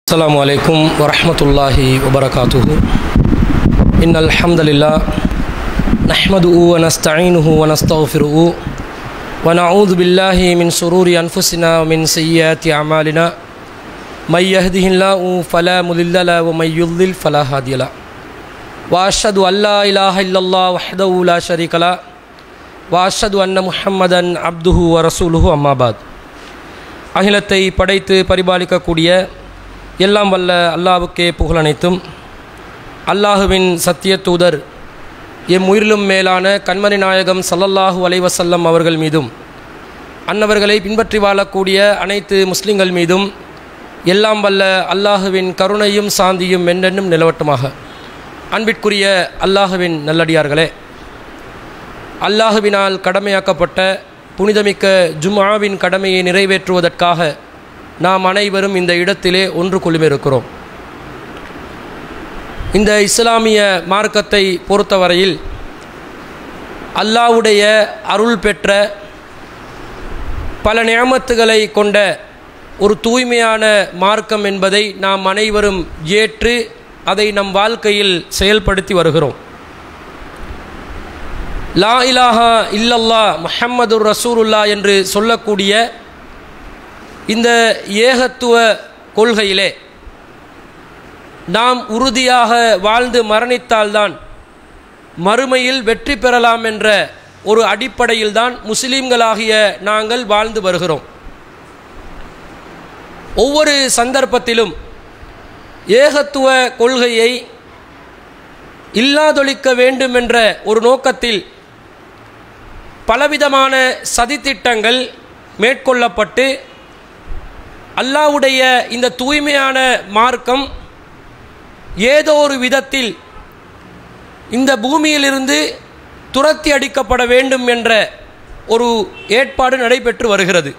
السلام عليكم ورحمة الله وبركاته إن الحمد لله نحمده ونستعينه ونستغفره ونعوذ بالله من شرور أنفسنا ومن سيئات أعمالنا من يهده الله فلا مضل له ومن يضلل فلا هادي له وأشهد أن لا إله إلا الله وحده لا شريك له وأشهد أن محمدا عبده ورسوله أما بعد அகிலத்தை படைத்து பரிபாலிக்கக்கூடிய எல்லாம் வல்ல அல்லாவுக்கே புகழனைத்தும் அல்லாஹுவின் சத்திய தூதர் எம் உயிரிலும் மேலான கண்மணி நாயகம் சல்லல்லாஹு அலைவசல்லம் அவர்கள் மீதும் அன்னவர்களை பின்பற்றி வாழக்கூடிய அனைத்து முஸ்லிம்கள் மீதும் எல்லாம் வல்ல அல்லாஹுவின் கருணையும் சாந்தியும் என்றென்னும் நிலவட்டுமாக அன்பிற்குரிய அல்லாஹுவின் நல்லடியார்களே அல்லாஹுவினால் கடமையாக்கப்பட்ட புனிதமிக்க ஜும்ஆவின் கடமையை நிறைவேற்றுவதற்காக நாம் அனைவரும் இந்த இடத்திலே ஒன்று குழுமிருக்கிறோம் இந்த இஸ்லாமிய மார்க்கத்தை பொறுத்தவரையில் அல்லாவுடைய அருள் பெற்ற பல நியமத்துகளை கொண்ட ஒரு தூய்மையான மார்க்கம் என்பதை நாம் அனைவரும் ஏற்று அதை நம் வாழ்க்கையில் செயல்படுத்தி வருகிறோம் லா இலாஹா இல்லல்லா முஹம்மது ரசூலுல்லா என்று சொல்லக்கூடிய இந்த ஏகத்துவ கொள்கையிலே நாம் உறுதியாக வாழ்ந்து மரணித்தால்தான் மறுமையில் வெற்றி பெறலாம் என்ற ஒரு அடிப்படையில்தான் முஸ்லீம்களாகிய நாங்கள் வாழ்ந்து வருகிறோம் ஒவ்வொரு சந்தர்ப்பத்திலும் ஏகத்துவ கொள்கையை இல்லாதொழிக்க வேண்டும் என்ற ஒரு நோக்கத்தில் பலவிதமான சதித்திட்டங்கள் மேற்கொள்ளப்பட்டு அல்லாவுடைய இந்த தூய்மையான மார்க்கம் ஏதோ ஒரு விதத்தில் இந்த பூமியிலிருந்து துரத்தி அடிக்கப்பட வேண்டும் என்ற ஒரு ஏற்பாடு நடைபெற்று வருகிறது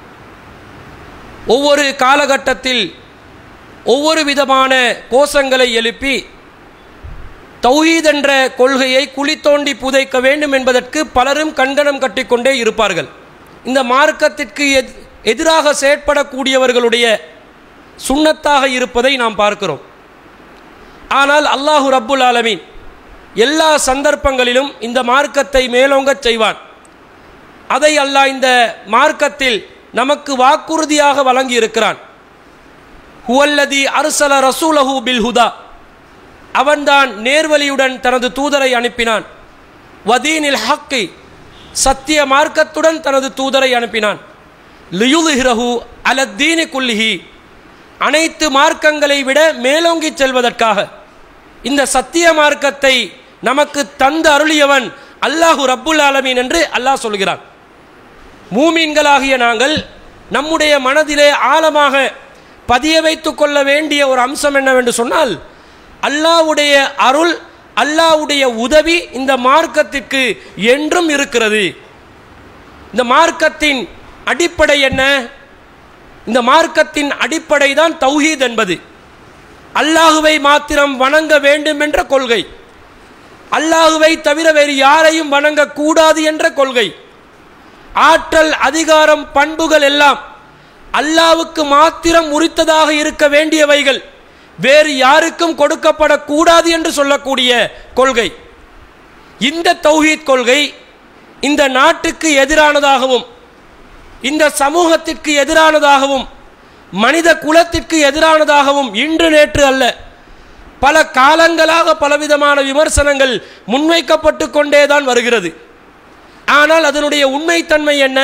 ஒவ்வொரு காலகட்டத்தில் ஒவ்வொரு விதமான கோஷங்களை எழுப்பி தௌஹீத் என்ற கொள்கையை குழி தோண்டி புதைக்க வேண்டும் என்பதற்கு பலரும் கண்கணம் கட்டிக்கொண்டே இருப்பார்கள் இந்த மார்க்கத்திற்கு எதிராக செயற்படக்கூடியவர்களுடைய சுண்ணத்தாக இருப்பதை நாம் பார்க்கிறோம் ஆனால் அல்லாஹு ரப்புல் ஆலமீன் எல்லா சந்தர்ப்பங்களிலும் இந்த மார்க்கத்தை மேலோங்கச் செய்வான் அதை அல்லாஹ் இந்த மார்க்கத்தில் நமக்கு வாக்குறுதியாக வழங்கி இருக்கிறான் ஹுவல்லதி அருசல ரசூலஹு பில் ஹுதா அவன்தான் நேர்வழியுடன் தனது தூதரை அனுப்பினான் வதீனில் ஹக்கை சத்திய மார்க்கத்துடன் தனது தூதரை அனுப்பினான் லியுலுஹிரஹு அலத்தீனி குல்லிஹி அனைத்து மார்க்கங்களை விட மேலோங்கி செல்வதற்காக இந்த சத்திய மார்க்கத்தை நமக்கு தந்து அருளியவன் அல்லாஹு ரப்புல் ஆலமீன் என்று அல்லாஹ் சொல்கிறான் மூமீன்களாகிய நாங்கள் நம்முடைய மனதிலே ஆழமாக பதிய வைத்து கொள்ள வேண்டிய ஒரு அம்சம் என்னவென்று சொன்னால் அல்லாவுடைய அருள் அல்லாவுடைய உதவி இந்த மார்க்கத்திற்கு என்றும் இருக்கிறது இந்த மார்க்கத்தின் அடிப்படை என்ன இந்த மார்க்கத்தின் அடிப்படை தான் தௌஹீத் என்பது அல்லாஹுவை மாத்திரம் வணங்க வேண்டும் என்ற கொள்கை அல்லாஹுவை தவிர வேறு யாரையும் வணங்கக்கூடாது என்ற கொள்கை ஆற்றல் அதிகாரம் பண்புகள் எல்லாம் அல்லாவுக்கு மாத்திரம் உரித்ததாக இருக்க வேண்டியவைகள் வேறு யாருக்கும் கொடுக்கப்படக்கூடாது என்று சொல்லக்கூடிய கொள்கை இந்த தௌஹீத் கொள்கை இந்த நாட்டுக்கு எதிரானதாகவும் இந்த சமூகத்திற்கு எதிரானதாகவும் மனித குலத்திற்கு எதிரானதாகவும் இன்று நேற்று அல்ல பல காலங்களாக பலவிதமான விமர்சனங்கள் முன்வைக்கப்பட்டு கொண்டேதான் வருகிறது ஆனால் அதனுடைய உண்மைத்தன்மை என்ன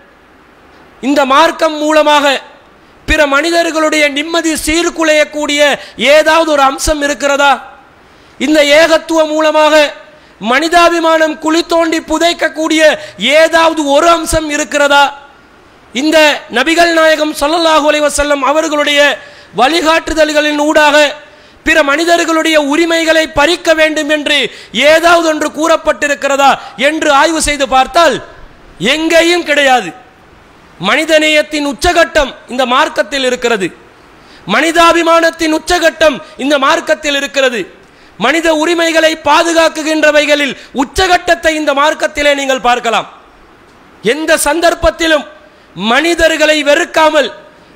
இந்த மார்க்கம் மூலமாக பிற மனிதர்களுடைய நிம்மதி சீர்குலையக்கூடிய ஏதாவது ஒரு அம்சம் இருக்கிறதா இந்த ஏகத்துவம் மூலமாக மனிதாபிமானம் குழி தோண்டி புதைக்கக்கூடிய ஏதாவது ஒரு அம்சம் இருக்கிறதா இந்த நபிகள் நாயகம் சொல்லல்லாஹு அலைவசல்லம் அவர்களுடைய வழிகாட்டுதல்களின் ஊடாக பிற மனிதர்களுடைய உரிமைகளை பறிக்க வேண்டும் என்று ஏதாவது ஒன்று கூறப்பட்டிருக்கிறதா என்று ஆய்வு செய்து பார்த்தால் எங்கேயும் கிடையாது மனிதநேயத்தின் உச்சகட்டம் இந்த மார்க்கத்தில் இருக்கிறது மனிதாபிமானத்தின் உச்சகட்டம் இந்த மார்க்கத்தில் இருக்கிறது மனித உரிமைகளை பாதுகாக்குகின்றவைகளில் உச்சகட்டத்தை இந்த மார்க்கத்திலே நீங்கள் பார்க்கலாம் எந்த சந்தர்ப்பத்திலும் மனிதர்களை வெறுக்காமல்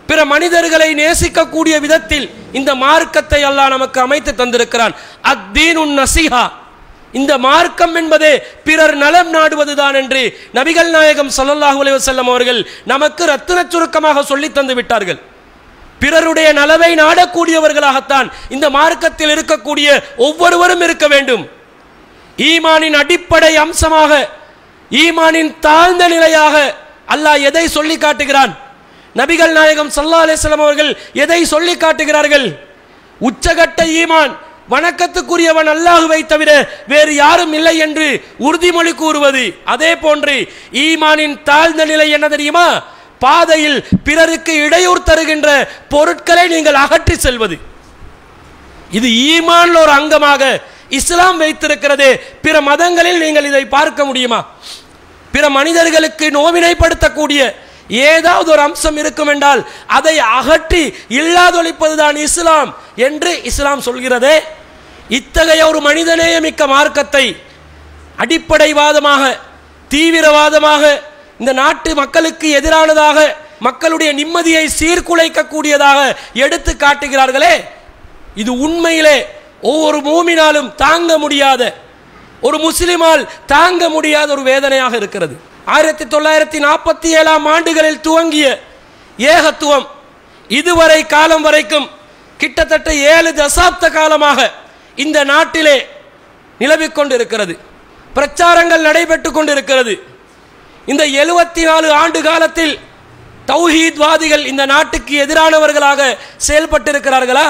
பிற மனிதர்களை நேசிக்கக்கூடிய விதத்தில் இந்த மார்க்கத்தை அல்லாஹ் நமக்கு அமைத்து தந்திருக்கிறான் அத்தீனுன் நசிஹா இந்த மார்க்கம் என்பதே பிறர் நலம் நாடுவதுதான் என்று நபிகள் நாயகம் ஸல்லல்லாஹு அலைஹி வஸல்லம் அவர்கள் நமக்கு ரத்தின சுருக்கமாக சொல்லித் தந்து விட்டார்கள் பிறருடைய நலவை நாடக்கூடியவர்களாகத்தான் இந்த மார்க்கத்தில் இருக்கக்கூடிய ஒவ்வொருவரும் இருக்க வேண்டும் ஈமானின் அடிப்படை அம்சமாக ஈமானின் தாழ்ந்த நிலையாக அல்லாஹ் எதை சொல்லி காட்டுகிறான் நபிகள் நாயகம் ஸல்லல்லாஹு அலைஹி வஸல்லம் அவர்கள் எதை சொல்லி காட்டுகிறார்கள் உச்சகட்ட ஈமான் வணக்கத்துக்குரியவன் அல்லாஹுவை தவிர வேறு யாரும் இல்லை என்று உறுதிமொழி கூறுவது அதே போன்று ஈமானின் தாழ்ந்த நிலை என்ன தெரியுமா பாதையில் பிறருக்கு இடையூறு தருகின்ற பொருட்களை நீங்கள் அகற்றி செல்வது இது ஈமான்ல ஒரு அங்கமாக இஸ்லாம் வைத்திருக்கிறது பிற மதங்களில் நீங்கள் இதை பார்க்க முடியுமா பிற மனிதர்களுக்கு நோவினைப்படுத்தக்கூடிய ஏதாவது ஒரு அம்சம் இருக்கும் என்றால் அதை அகற்றி இல்லாதொழிப்பதுதான் இஸ்லாம் என்று இஸ்லாம் சொல்கிறதே இத்தகைய ஒரு மனிதநேயமிக்க மார்க்கத்தை அடிப்படைவாதமாக தீவிரவாதமாக இந்த நாட்டு மக்களுக்கு எதிரானதாக மக்களுடைய நிம்மதியை சீர்குலைக்கக்கூடியதாக எடுத்து காட்டுகிறார்களே இது உண்மையிலே ஒவ்வொரு மூமினாலும் தாங்க முடியாத ஒரு முஸ்லிமால் தாங்க முடியாத ஒரு வேதனையாக இருக்கிறது ஆயிரத்தி தொள்ளாயிரத்தி நாற்பத்தி ஏழாம் ஆண்டுகளில் துவங்கிய ஏகத்துவம் இதுவரை காலம் வரைக்கும் கிட்டத்தட்ட ஏழு தசாப்த காலமாக இந்த நாட்டிலே நிலவிக் கொண்டிருக்கிறது பிரச்சாரங்கள் நடைபெற்று கொண்டிருக்கிறது இந்த எழுபத்தி நாலு ஆண்டு காலத்தில் தௌஹீத்வாதிகள் இந்த நாட்டுக்கு எதிரானவர்களாக செயல்பட்டிருக்கிறார்களா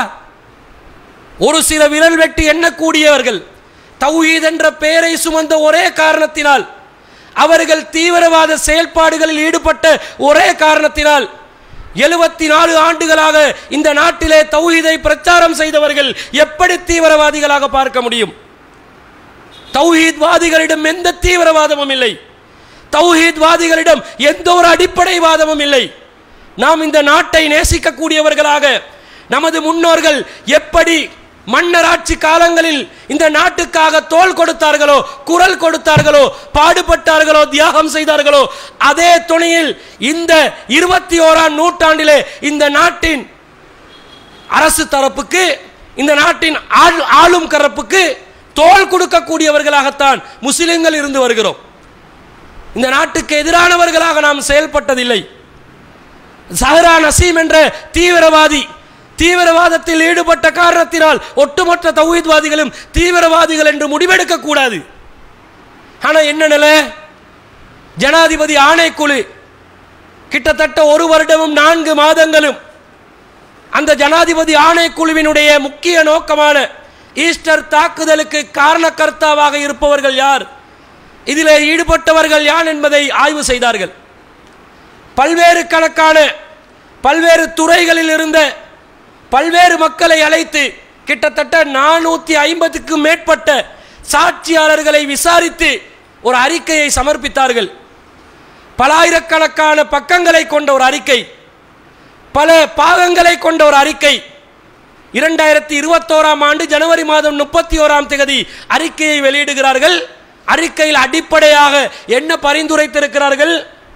ஒரு சில விரல் வெட்டி எண்ணக்கூடியவர்கள் தௌஹீத் என்ற பெயரை சுமந்த ஒரே காரணத்தினால் அவர்கள் தீவிரவாத செயல்பாடுகளில் ஈடுபட்ட ஒரே காரணத்தினால் எழுபத்தி நாலு ஆண்டுகளாக இந்த நாட்டிலே தௌஹீதை பிரச்சாரம் செய்தவர்கள் எப்படி தீவிரவாதிகளாக பார்க்க முடியும் தௌஹீத்வாதிகளிடம் எந்த தீவிரவாதமும் இல்லை தௌஹீத்வாதிகளிடம் எந்த ஒரு அடிப்படைவாதமும் இல்லை நாம் இந்த நாட்டை நேசிக்கக்கூடியவர்களாக நமது முன்னோர்கள் எப்படி மன்னராட்சி காலங்களில் இந்த நாட்டுக்காக தோள் கொடுத்தார்களோ குரல் கொடுத்தார்களோ பாடுபட்டார்களோ தியாகம் செய்தார்களோ அதே துணையில் இந்த இருபத்தி ஓராம் நூற்றாண்டிலே இந்த நாட்டின் அரசு தரப்புக்கு இந்த நாட்டின் ஆள்- ஆளும் கரப்புக்கு தோள் கொடுக்கக்கூடியவர்களாகத்தான் முஸ்லிம்கள் இருந்து வருகிறோம் இந்த நாட்டுக்கு எதிரானவர்களாக நாம் செயல்பட்டதில்லை சஹரா நசீம் என்ற தீவிரவாதி தீவிரவாதத்தில் ஈடுபட்ட காரணத்தினால் ஒட்டுமொத்த தௌஹீத்வாதிகளும் தீவிரவாதிகள் என்று முடிவெடுக்க கூடாது ஆனா என்ன நிலை ஜனாதிபதி ஆணைக்குழு கிட்டத்தட்ட ஒரு வருடமும் நான்கு மாதங்களும் அந்த ஜனாதிபதி ஆணைக்குழுவினுடைய முக்கிய நோக்கமான ஈஸ்டர் தாக்குதலுக்கு காரணக்கர்த்தாவாக இருப்பவர்கள் யார் இதிலே ஈடுபட்டவர்கள் யார் என்பதை ஆய்வு செய்தார்கள் பல்வேறு கணக்கான பல்வேறு துறைகளில் இருந்த பல்வேறு மக்களை அழைத்து கிட்டத்தட்ட நானூற்றி ஐம்பதுக்கும் மேற்பட்ட சாட்சியாளர்களை விசாரித்து ஒரு அறிக்கையை சமர்ப்பித்தார்கள் பலாயிரக்கணக்கான பக்கங்களை கொண்ட ஒரு அறிக்கை பல பாகங்களை கொண்ட ஒரு அறிக்கை இரண்டாயிரத்தி இருபத்தோராம் ஆண்டு ஜனவரி மாதம் முப்பத்தி ஓராம் தேதி அறிக்கையை வெளியிடுகிறார்கள் அறிக்கையில் அடிப்படையாக என்ன பரிந்துரைத்திருக்கிறார்கள்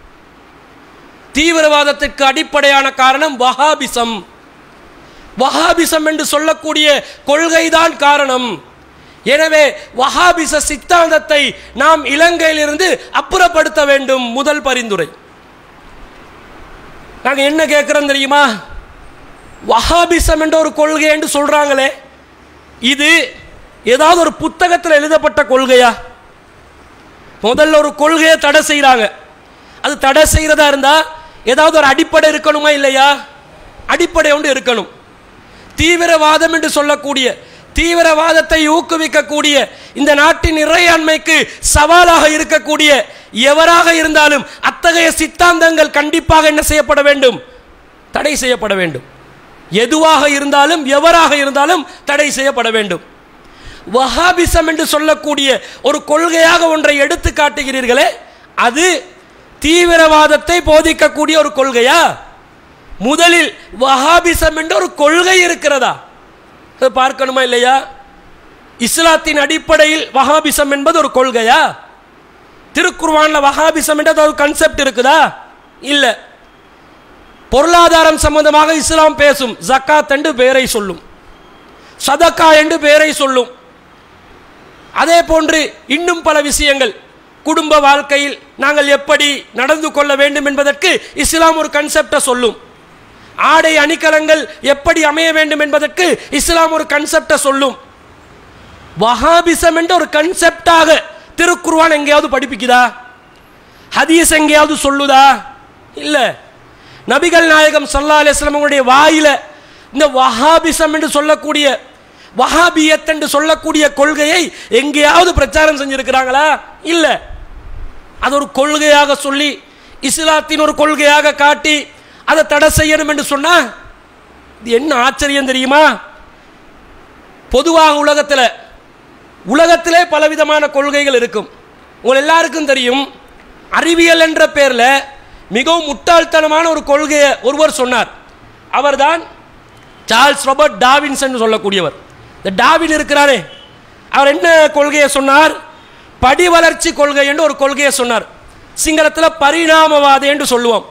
தீவிரவாதத்திற்கு அடிப்படையான காரணம் வஹாபிசம் வஹாபிசம் என்று சொல்லக்கூடிய கொள்கைதான் காரணம் எனவே வஹாபிச சித்தாந்தத்தை நாம் இலங்கையிலிருந்து அப்புறப்படுத்த வேண்டும் முதல் பரிந்துரை நாங்க என்ன கேட்கிறோம் தெரியுமா வஹாபிசம் என்ற ஒரு கொள்கை என்று சொல்றாங்களே இது ஏதாவது ஒரு புத்தகத்தில் எழுதப்பட்ட கொள்கையா முதல்ல ஒரு கொள்கையை தடை செய்கிறாங்க அது தடை செய்கிறதா இருந்தா ஏதாவது ஒரு அடிப்படை இருக்கணுமா இல்லையா அடிப்படை ஒன்று இருக்கணும் தீவிரவாதம் என்று சொல்லக்கூடிய தீவிரவாதத்தை ஊக்குவிக்கக்கூடிய இந்த நாட்டின் இறையாண்மைக்கு சவாலாக இருக்கக்கூடிய எவராக இருந்தாலும் அத்தகைய சித்தாந்தங்கள் கண்டிப்பாக என்ன செய்யப்பட வேண்டும் தடை செய்யப்பட வேண்டும் எதுவாக இருந்தாலும் எவராக இருந்தாலும் தடை செய்யப்பட வேண்டும் வஹாபிசம் என்று சொல்லக்கூடிய ஒரு கொள்கையாக ஒன்றை எடுத்து காட்டுகிறீர்களே அது தீவிரவாதத்தை போதிக்கக்கூடிய ஒரு கொள்கையா முதலில் வஹாபிசம் என்ற ஒரு கொள்கை இருக்கிறதா அதை பார்க்கணுமா இல்லையா இஸ்லாத்தின் அடிப்படையில் வஹாபிசம் என்பது ஒரு கொள்கையா திருக்குர்வான்ல வஹாபிசம் என்ற ஒரு கன்செப்ட் இருக்குதா இல்ல பொருளாதாரம் சம்பந்தமாக இஸ்லாம் பேசும் ஜக்காத் என்று பெயரை சொல்லும் சதக்கா என்று பெயரை சொல்லும் அதே போன்று இன்னும் பல விஷயங்கள் குடும்ப வாழ்க்கையில் நாங்கள் எப்படி நடந்து கொள்ள வேண்டும் என்பதற்கு இஸ்லாம் ஒரு கன்செப்டை சொல்லும் ஆடை அணிகலங்கள் எப்படி அமைய வேண்டும் என்பதற்கு இஸ்லாம் ஒரு கன்செப்டை சொல்லும் வஹாபிசம் என்ற ஒரு கன்செப்டாக திருக்குர்ஆன் எங்கேயாவது படிப்பிக்குதா ஹதீஸ் எங்கேயாவது சொல்லுதா இல்லை நபிகள் நாயகம் சல்லா அலிஸ்லாமுடைய வாயில இந்த வஹாபிசம் என்று சொல்லக்கூடிய வஹாபியத் என்று சொல்லக்கூடிய கொள்கையை எங்கேயாவது பிரச்சாரம் செஞ்சிருக்கிறாங்களா இல்லை அது ஒரு கொள்கையாக சொல்லி இஸ்லாத்தின் ஒரு கொள்கையாக காட்டி அதை தடை செய்யணும் என்று சொன்னா இது என்ன ஆச்சரியம் தெரியுமா பொதுவாக உலகத்தில் உலகத்திலே பலவிதமான கொள்கைகள் இருக்கும் உங்கள் எல்லாருக்கும் தெரியும் அறிவியல் என்ற பேரில் மிகவும் முட்டாள்தனமான ஒரு கொள்கையை ஒருவர் சொன்னார் அவர்தான் சார்ல்ஸ் ராபர்ட் டாவின்சன் சொல்லக்கூடியவர் இந்த டாவின் இருக்கிறாரே அவர் என்ன கொள்கையை சொன்னார் படி வளர்ச்சி கொள்கை என்று ஒரு கொள்கையை சொன்னார் சிங்களத்தில் பரிணாமவாதி என்று சொல்லுவோம்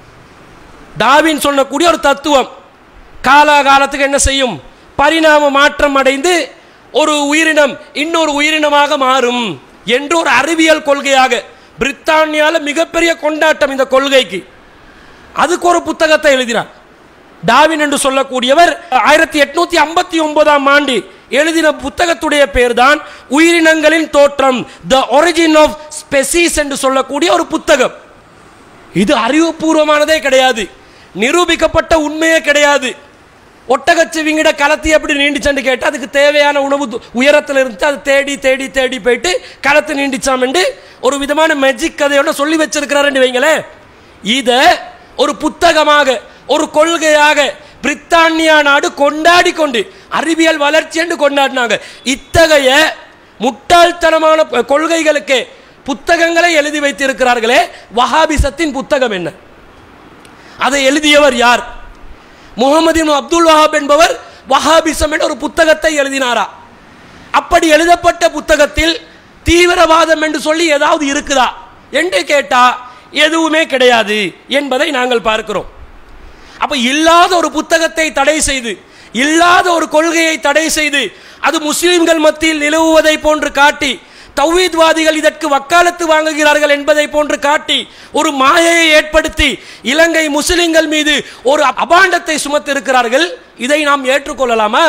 டாவின் சொல்லக்கூடிய ஒரு தத்துவம் காலாகாலத்துக்கு என்ன செய்யும் பரிணாம மாற்றம் அடைந்து ஒரு உயிரினம் இன்னொரு உயிரினமாக மாறும் என்று ஒரு அறிவியல் கொள்கையாக பிரித்தானியாவில் மிகப்பெரிய கொண்டாட்டம் இந்த கொள்கைக்கு அதுக்கு ஒரு புத்தகத்தை எழுதினார் டாவின் என்று சொல்லக்கூடியவர் ஆயிரத்தி எட்நூத்தி ஐம்பத்தி ஒன்பதாம் ஆண்டு எழுதின புத்தகத்துடைய பேர் தான் உயிரினங்களின் தோற்றம் த ஒரிஜின் ஆஃப் ஸ்பெசிஸ் என்று சொல்லக்கூடிய ஒரு புத்தகம் இது அறிவுபூர்வமானதே கிடையாது நிரூபிக்கப்பட்ட உண்மையே கிடையாது ஒட்டகச்சிவிங்கிட களத்தி எப்படி நீண்டிச்சான்னு கேட்டு அதுக்கு தேவையான உணவு து- உயரத்தில் இருந்து அது தேடி தேடி தேடி போயிட்டு களத்து நீண்டிச்சாம் என்று ஒரு விதமான மேஜிக் கதையோட சொல்லி வச்சிருக்கிறாருன்னு வைங்களேன் இதை ஒரு புத்தகமாக ஒரு கொள்கையாக பிரித்தானியா நாடு கொண்டாடி கொண்டு அறிவியல் வளர்ச்சி என்று கொண்டாடினாங்க இத்தகைய முட்டாள்தனமான ப- கொள்கைகளுக்கு புத்தகங்களை எழுதி வைத்திருக்கிறார்களே வஹாபிசத்தின் புத்தகம் என்ன அதை எழுதியவர் யார் முகமது இப்னு அப்துல் வஹாப் என்பவர் வஹாபிசம் என்ற ஒரு புத்தகத்தை எழுதினாரா அப்படி எழுதப்பட்ட புத்தகத்தில் தீவிரவாதம் என்று சொல்லி ஏதாவது இருக்குதா என்று கேட்டா எதுவுமே கிடையாது என்பதை நாங்கள் பார்க்கிறோம் அப்ப இல்லாத ஒரு புத்தகத்தை தடை செய்து இல்லாத ஒரு கொள்கையை தடை செய்து அது முஸ்லிம்கள் மத்தியில் நிலவுவதை போன்று காட்டி தௌஹீத்வாதிகள் இதற்கு வக்காலத்து வாங்குகிறார்கள் என்பதை போன்று காட்டி ஒரு மாயையை ஏற்படுத்தி இலங்கை முஸ்லிம்கள் மீது ஒரு அபாண்டத்தை சுமத்திருக்கிறார்கள் இதை நாம் ஏற்றுக்கொள்ளலாமா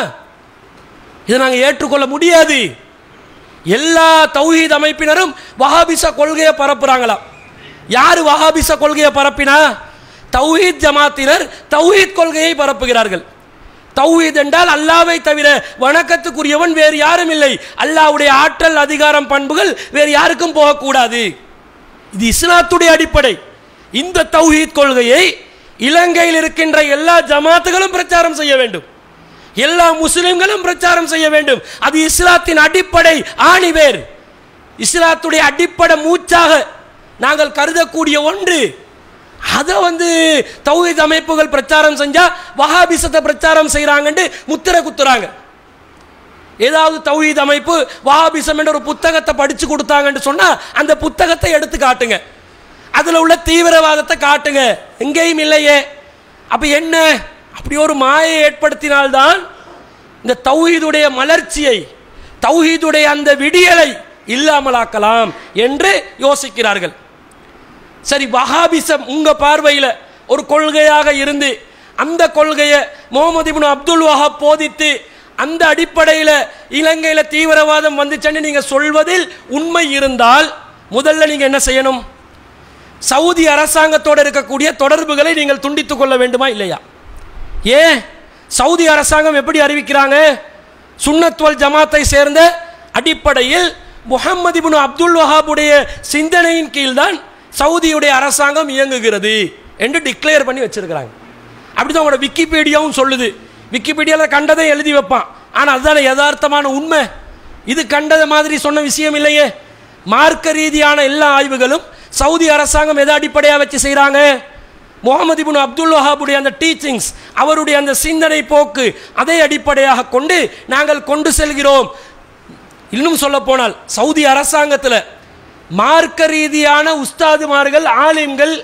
இதை நாங்கள் ஏற்றுக்கொள்ள முடியாது எல்லா தௌஹீத் அமைப்பினரும் வஹாபிச கொள்கையை பரப்புறாங்களாம் யார் வஹாபிச கொள்கையை பரப்பினா தௌஹீத் ஜமாத்தினர் தௌஹீத் கொள்கையை பரப்புகிறார்கள் தௌஹீத் என்றால் அல்லாவை தவிர வணக்கத்துக்குரியவன் வேறு யாரும் இல்லை அல்லாஹ்வுடைய ஆற்றல் அதிகாரம் பண்புகள் வேறு யாருக்கும் போகக்கூடாது இது இஸ்லாத்துடைய அடிப்படை இந்த தௌஹீத் கொள்கையை இலங்கையில் இருக்கின்ற எல்லா ஜமாத்துகளும் பிரச்சாரம் செய்ய வேண்டும் எல்லா முஸ்லிம்களும் பிரச்சாரம் செய்ய வேண்டும் அது இஸ்லாத்தின் அடிப்படை ஆணிவேர் இஸ்லாத்துடைய அடிப்படை மூச்சாக நாங்கள் கருதக்கூடிய ஒன்று அதை வந்து தௌஹீத் அமைப்புகள் பிரச்சாரம் செஞ்சா வஹாபிசத்தை பிரச்சாரம் செய்கிறாங்கன்னு முத்திரை குத்துறாங்க ஏதாவது தௌஹீத் அமைப்பு வஹாபிசம் என்ற ஒரு புத்தகத்தை படிச்சு கொடுத்தாங்கன்னு சொன்னா அந்த புத்தகத்தை எடுத்து காட்டுங்க அதுல உள்ள தீவிரவாதத்தை காட்டுங்க எங்கேயும் இல்லையே அப்ப என்ன அப்படி ஒரு மாயை ஏற்படுத்தினால்தான் இந்த தௌஹீதுடைய மலர்ச்சியை தௌஹீதுடைய அந்த விடியலை இல்லாமலாக்கலாம் என்று யோசிக்கிறார்கள் சரி வஹாபிசம் உங்க பார்வையில் ஒரு கொள்கையாக இருந்து அந்த கொள்கையை முகமது இப்னு அப்துல் வஹாப் போதித்து அந்த அடிப்படையில் இலங்கையில் தீவிரவாதம் வந்துச்சுன்னு நீங்க சொல்வதில் உண்மை இருந்தால் முதல்ல நீங்க என்ன செய்யணும் சவுதி அரசாங்கத்தோடு இருக்கக்கூடிய தொடர்புகளை நீங்கள் துண்டித்துக் கொள்ள வேண்டுமா இல்லையா ஏன் சவுதி அரசாங்கம் எப்படி அறிவிக்கிறாங்க சுன்னத்வல் ஜமாத்தை சேர்ந்த அடிப்படையில் முஹம்மது இப்னு அப்துல் வஹாபுடைய சிந்தனையின் கீழ்தான் சவுதியுடைய அரசாங்கம் இயங்குகிறது என்று டிக்ளேர் பண்ணி வச்சிருக்கிறாங்க அப்படிதான் உங்களோட விக்கிபீடியாவும் சொல்லுது விக்கிபீடியாவில் கண்டதை எழுதி வைப்பான் ஆனால் அதுதானே யதார்த்தமான உண்மை இது கண்டது மாதிரி சொன்ன விஷயம் இல்லையே மார்க்க ரீதியான எல்லா ஆய்வுகளும் சவுதி அரசாங்கம் எதை அடிப்படையாக வச்சு செய்கிறாங்க முகமது இப்னு அப்துல் வஹாபுடைய அந்த டீச்சிங்ஸ் அவருடைய அந்த சிந்தனை போக்கு அதை அடிப்படையாக கொண்டு நாங்கள் கொண்டு செல்கிறோம் இன்னும் சொல்ல போனால் சவுதி அரசாங்கத்தில் மார்க்க ரீதியான உஸ்தாதுமார்கள் ஆலிம்கள்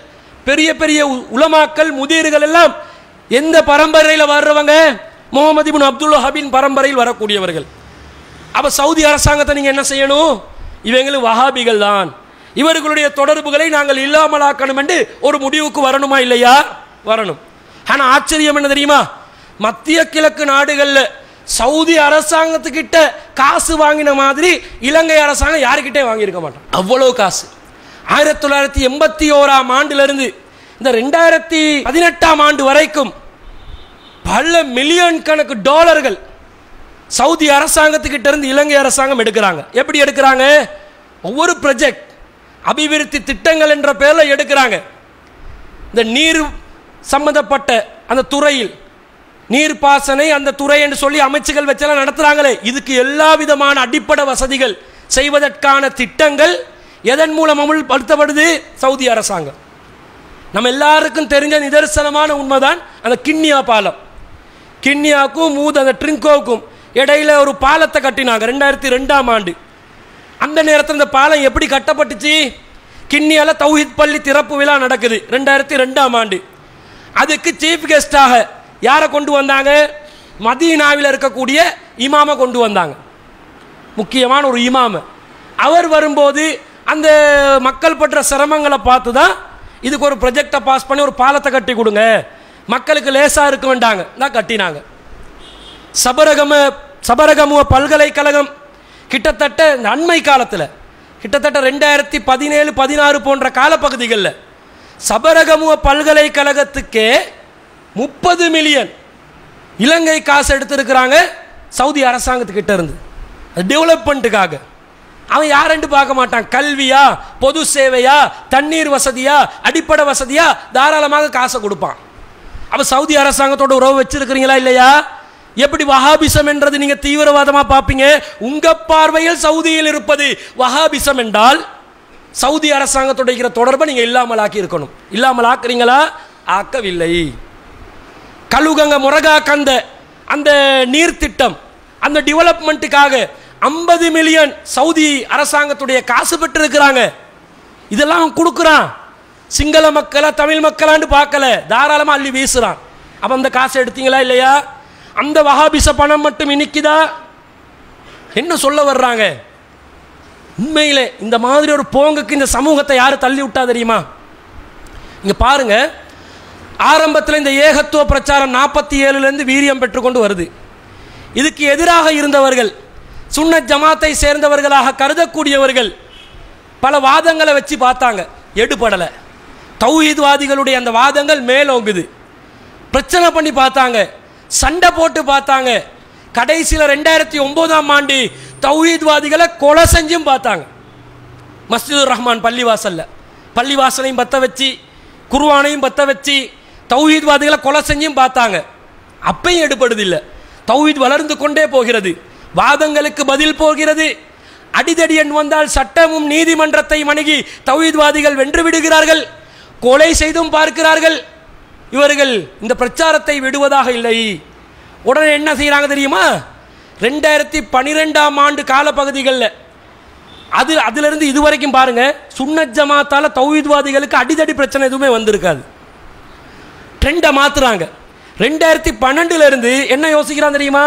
பெரிய பெரிய உ- உலமாக்கள் முதிர்கள் எல்லாம் எந்த பரம்பரையில் வர்றவங்க முகமது இப்னு அப்துல் வஹாபின் பரம்பரையில் வரக்கூடியவர்கள் அப்ப சவுதி அரசாங்கத்தை நீங்க என்ன செய்யணும் இவங்களும் வஹாபிகள் தான் இவர்களுடைய தொடர்புகளை நாங்கள் இல்லாமலாக்கணும் என்று ஒரு முடிவுக்கு வரணுமா இல்லையா வரணும் ஆனா ஆச்சரியம் என்ன தெரியுமா மத்திய கிழக்கு நாடுகள்ல சவுதி அரசாங்கத்துக்கிட்ட காசு வாங்கின மாதிரி இலங்கை அரசாங்கம் யாருக்கிட்டே வாங்கியிருக்க மாட்டோம் அவ்வளோ காசு ஆயிரத்தி தொள்ளாயிரத்தி எண்பத்தி ஓராம் ஆண்டிலிருந்து இந்த ரெண்டாயிரத்தி பதினெட்டாம் ஆண்டு வரைக்கும் பல மில்லியன் கணக்கு டாலர்கள் சவுதி அரசாங்கத்துக்கிட்ட இருந்து இலங்கை அரசாங்கம் எடுக்கிறாங்க எப்படி எடுக்கிறாங்க ஒவ்வொரு ப்ரொஜெக்ட் அபிவிருத்தி திட்டங்கள் என்ற பேரில் எடுக்கிறாங்க இந்த நீர் சம்பந்தப்பட்ட அந்த துறையில் நீர்ப்பாசனை அந்த துறை என்று சொல்லி அமைச்சுகள் வச்செல்லாம் நடத்துறாங்களே இதுக்கு எல்லா விதமான அடிப்படை வசதிகள் செய்வதற்கான திட்டங்கள் எதன் மூலம் அமுல்படுத்தப்படுது சவுதி அரசாங்கம் நம்ம எல்லாருக்கும் தெரிஞ்ச நிதர்சனமான உண்மைதான் அந்த கிண்ணியா பாலம் கிண்ணியாவுக்கும் மூது அந்த ட்ரிங்கோவுக்கும் இடையில ஒரு பாலத்தை கட்டினாங்க ரெண்டாயிரத்தி ரெண்டாம் ஆண்டு அந்த நேரத்தில் இந்த பாலம் எப்படி கட்டப்பட்டுச்சு கிண்ணியால தௌஹித் பள்ளி திறப்பு விழா நடக்குது ரெண்டாயிரத்தி ரெண்டாம் ஆண்டு அதுக்கு சீஃப் கெஸ்டாக யாரை கொண்டு வந்தாங்க மதீனாவில் இருக்கக்கூடிய இமாமை கொண்டு வந்தாங்க முக்கியமான ஒரு இமாம அவர் வரும்போது அந்த மக்கள் பற்ற சிரமங்களை பார்த்து தான் இதுக்கு ஒரு ப்ரொஜெக்டை பாஸ் பண்ணி ஒரு பாலத்தை கட்டி கொடுங்க மக்களுக்கு லேசாக இருக்க வேண்டாங்க தான் கட்டினாங்க சபரகம சபரகமுவ பல்கலைக்கழகம் கிட்டத்தட்ட இந்த அண்மை காலத்தில் கிட்டத்தட்ட ரெண்டாயிரத்தி பதினேழு பதினாறு போன்ற காலப்பகுதிகளில் சபரகமுவ பல்கலைக்கழகத்துக்கே முப்பது மில்லியன் இலங்கை காசு எடுத்திருக்கிறாங்க சவுதி அரசாங்கத்துக்கிட்ட இருந்து டெவலப்மெண்ட்டுக்காக அவன் யாரென்று பார்க்க மாட்டான் கல்வியா பொது சேவையா தண்ணீர் வசதியா அடிப்படை வசதியா தாராளமாக காசை கொடுப்பான் அப்ப சவுதி அரசாங்கத்தோட உறவு வச்சிருக்கிறீங்களா இல்லையா எப்படி வஹாபிசம் என்றது நீங்க தீவிரவாதமா பார்ப்பீங்க உங்க பார்வையில் சவுதியில் இருப்பது வஹாபிசம் என்றால் சவுதி அரசாங்கத்தோட இருக்கிற தொடர்பை நீங்க இல்லாமல் ஆக்கி இருக்கணும் இல்லாமல் ஆக்குறீங்களா ஆக்கவில்லை கழுகங்க முரகா கந்த அந்த நீர் திட்டம் அந்த டெவலப்மெண்ட்டுக்காக ஐம்பது மில்லியன் சவுதி அரசாங்கத்துடைய காசு பெற்றிருக்கிறாங்க இதெல்லாம் அவன் கொடுக்குறான் சிங்கள மக்களா தமிழ் மக்களான்னு பார்க்கல தாராளமா அள்ளி வீசுறான் அப்ப அந்த காசை எடுத்தீங்களா இல்லையா அந்த வஹாபிச பணம் மட்டும் இனிக்குதா என்ன சொல்ல வர்றாங்க உண்மையிலே இந்த மாதிரி ஒரு போங்குக்கு இந்த சமூகத்தை யார் தள்ளி விட்டா தெரியுமா இங்க பாருங்க ஆரம்பத்தில் இந்த ஏகத்துவ பிரச்சாரம் நாற்பத்தி ஏழுலேருந்து வீரியம் பெற்றுக்கொண்டு வருது இதுக்கு எதிராக இருந்தவர்கள் சுன்னத் ஜமாத்தை சேர்ந்தவர்களாக கருதக்கூடியவர்கள் பல வாதங்களை வச்சு பார்த்தாங்க எடுபடலை தௌஹீத்வாதிகளுடைய அந்த வாதங்கள் மேலோங்குது பிரச்சனை பண்ணி பார்த்தாங்க சண்டை போட்டு பார்த்தாங்க கடைசியில் ரெண்டாயிரத்தி ஒன்பதாம் ஆண்டு தௌஹீத்வாதிகளை கொலை செஞ்சும் பார்த்தாங்க மஸ்ஜிதுர் ரஹ்மான் பள்ளிவாசல்ல பள்ளிவாசலையும் பற்ற வச்சு குர்வானையும் பற்ற வச்சு தௌஹீத்வாதிகளை கொலை செஞ்சும் பார்த்தாங்க அப்பையும் எடுபடுதில்லை தௌஹீத் வளர்ந்து கொண்டே போகிறது வாதங்களுக்கு பதில் போகிறது அடிதடி எண் வந்தால் சட்டமும் நீதிமன்றத்தை அணுகி தௌஹீத்வாதிகள் வென்று விடுகிறார்கள் கொலை செய்தும் பார்க்கிறார்கள் இவர்கள் இந்த பிரச்சாரத்தை விடுவதாக இல்லை உடனே என்ன செய்கிறாங்க தெரியுமா ரெண்டாயிரத்தி பனிரெண்டாம் ஆண்டு காலப்பகுதிகளில் அது அதிலிருந்து இதுவரைக்கும் பாருங்க சுன்னத் ஜமாத்தால தௌஹீத்வாதிகளுக்கு அடிதடி பிரச்சனை எதுவுமே வந்திருக்காது ட்ரெண்டை மாத்துறாங்க ரெண்டாயிரத்தி பன்னெண்டுல இருந்து என்ன யோசிக்கிறான் தெரியுமா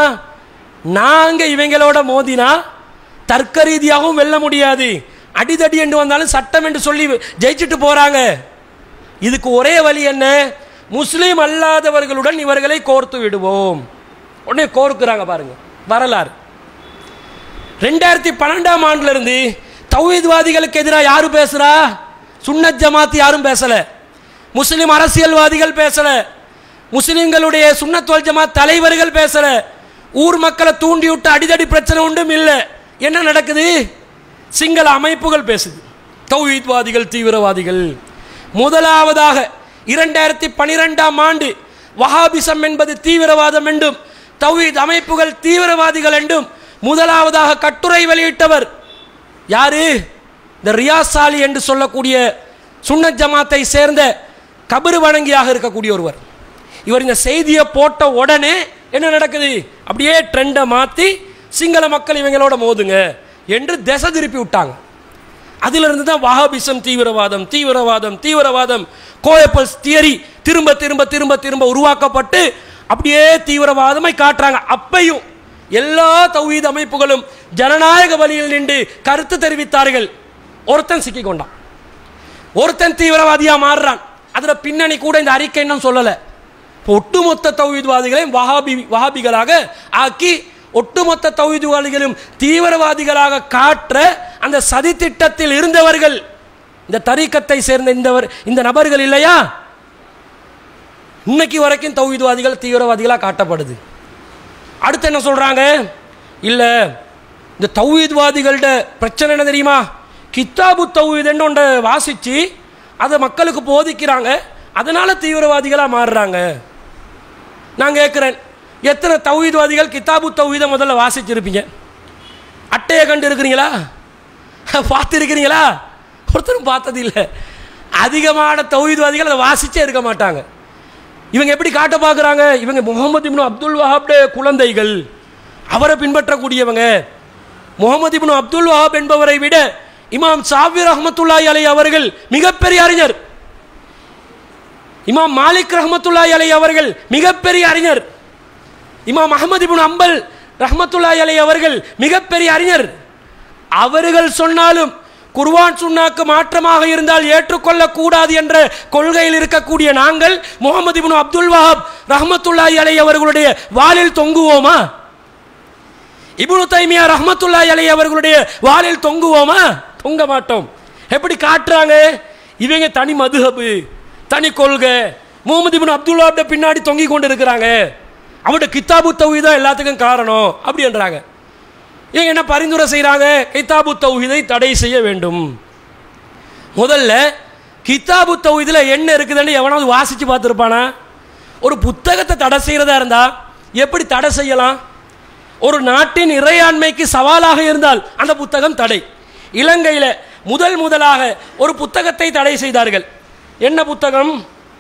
நாங்க இவங்களோட மோதினா தர்க்க ரீதியாகவும் வெல்ல முடியாது அடிதடி என்று வந்தாலும் சட்டம் என்று சொல்லி ஜெயிச்சுட்டு போறாங்க இதுக்கு ஒரே வழி என்ன முஸ்லீம் அல்லாதவர்களுடன் இவர்களை கோர்த்து விடுவோம் உடனே கோர்க்குறாங்க பாருங்க வரலாறு ரெண்டாயிரத்தி பன்னெண்டாம் ஆண்டுல இருந்து தௌஹீத்வாதிகளுக்கு எதிராக யாரு பேசுறா சுன்னத் ஜமாத் யாரும் பேசல முஸ்லிம் அரசியல்வாதிகள் பேசல முஸ்லிம்களுடைய சுன்னத் வல் ஜமாத் தலைவர்கள் பேசல ஊர் மக்களை தூண்டி விட்டு அடிதடி பிரச்சனை ஒன்றும் இல்லை என்ன நடக்குது சிங்கள அமைப்புகள் பேசுது தௌஹீத்வாதிகள் தீவிரவாதிகள் முதலாவதாக இரண்டாயிரத்தி பனிரெண்டாம் ஆண்டு வஹாபிசம் என்பது தீவிரவாதம் என்றும் தௌஹீத் அமைப்புகள் தீவிரவாதிகள் என்றும் முதலாவதாக கட்டுரை வெளியிட்டவர் யாரு இந்த ரியாஸ் சாலி என்று சொல்லக்கூடிய சுன்னத் ஜமாத்தை சேர்ந்த கபரு வணங்கியாக இருக்கக்கூடிய ஒருவர் இவர் இந்த செய்தியை போட்ட உடனே என்ன நடக்குது அப்படியே ட்ரெண்டை மாற்றி சிங்கள மக்கள் இவங்களோட மோதுங்க என்று திசை திருப்பி விட்டாங்க அதிலிருந்து தான் வஹாபிசம் தீவிரவாதம் தீவிரவாதம் தீவிரவாதம் கோயப்பல்ஸ் தியரி திரும்ப திரும்ப திரும்ப திரும்ப உருவாக்கப்பட்டு அப்படியே தீவிரவாதமை காட்டுறாங்க அப்பையும் எல்லா தௌஹீத் அமைப்புகளும் ஜனநாயக வழியில் நின்று கருத்து தெரிவித்தார்கள் ஒருத்தன் சிக்கிக் கொண்டான் ஒருத்தன் தீவிரவாதியா மாறுறான் அதுல பின்னணி கூட இந்த அறிக்கை இன்னும் சொல்லல இப்போ ஒட்டுமொத்த தௌஹீத்வாதிகளையும் வஹாபி வஹாபிகளாக ஆக்கி ஒட்டுமொத்த தௌஹீத்வாதிகளையும் தீவிரவாதிகளாக காற்ற அந்த சதி திட்டத்தில் இருந்தவர்கள் இந்த தரீக்கத்தை சேர்ந்த இந்தவர் இந்த நபர்கள் இல்லையா இன்னைக்கு வரைக்கும் தௌஹீத்வாதிகள் தீவிரவாதிகளாக காட்டப்படுது அடுத்து என்ன சொல்றாங்க இல்ல இந்த தௌஹீத்வாதிகளோட பிரச்சனை என்ன தெரியுமா கித்தாபு தௌஹீதுன்னு ஒன்றை வாசிச்சு அதை மக்களுக்கு போதிக்கிறாங்க அதனால தீவிரவாதிகளாக மாறுறாங்க நான் கேட்குறேன் எத்தனை தௌஹீத்வாதிகள் கித்தாபு தௌஹீதை முதல்ல வாசிச்சிருப்பீங்க அட்டையை கண்டு இருக்கிறீங்களா பார்த்துருக்கிறீங்களா ஒருத்தரும் பார்த்தது இல்லை அதிகமான தௌஹீத்வாதிகள் அதை வாசிச்சே இருக்க மாட்டாங்க இவங்க எப்படி காட்ட பார்க்குறாங்க இவங்க முகமது இப்னு அப்துல் வஹாப்ட குழந்தைகள் அவரை பின்பற்றக்கூடியவங்க முகமது இப்னு அப்துல் வஹாப் என்பவரை விட இமாம் சாபிர் ரஹமத்துல்லாஹி அலை அவர்கள் மிகப்பெரிய அறிஞர் இமாம் மாலிக் ரஹமத்துல்லாஹி அலை அவர்கள் மிகப்பெரிய அறிஞர் இமாம் அஹமது இப்னு அம்பல் ரஹமத்துல்லாஹி அலை அவர்கள் மிகப்பெரிய அறிஞர் அவர்கள் சொன்னாலும் குர்வான் சுன்னாக்கு மாற்றமாக இருந்தால் ஏற்றுக்கொள்ளக்கூடாது என்ற கொள்கையில் இருக்கக்கூடிய நாங்கள் முகமது இப்னு அப்துல் வஹாப் ரஹமத்துல்லாஹி அலை அவர்களுடைய வாளில் தொங்குவோமா இப்னு தைமியா ரஹமத்துல்லாஹி அலை அவர்களுடைய வாளில் தொங்குவோமா தொங்க மாட்டோம் எப்படி காட்டுறாங்க இவங்க தனி மதுஹபு தனி கொள்கை முகமது இப்னு அப்துல் வஹாப் பின்னாடி தொங்கி கொண்டு இருக்கிறாங்க அவருடைய கித்தாபு தௌஹீத் தான் எல்லாத்துக்கும் காரணம் அப்படின்றாங்க இவங்க என்ன பரிந்துரை செய்கிறாங்க கித்தாபு தௌஹீதை தடை செய்ய வேண்டும் முதல்ல கித்தாபு தௌஹீதில் என்ன இருக்குதுன்னு எவனாவது வாசித்து பார்த்துருப்பானா ஒரு புத்தகத்தை தடை செய்கிறதா இருந்தால் எப்படி தடை செய்யலாம் ஒரு நாட்டின் இறையாண்மைக்கு சவாலாக இருந்தால் அந்த புத்தகம் தடை இலங்கையில் முதல் முதலாக ஒரு புத்தகத்தை தடை செய்தார்கள் என்ன புத்தகம்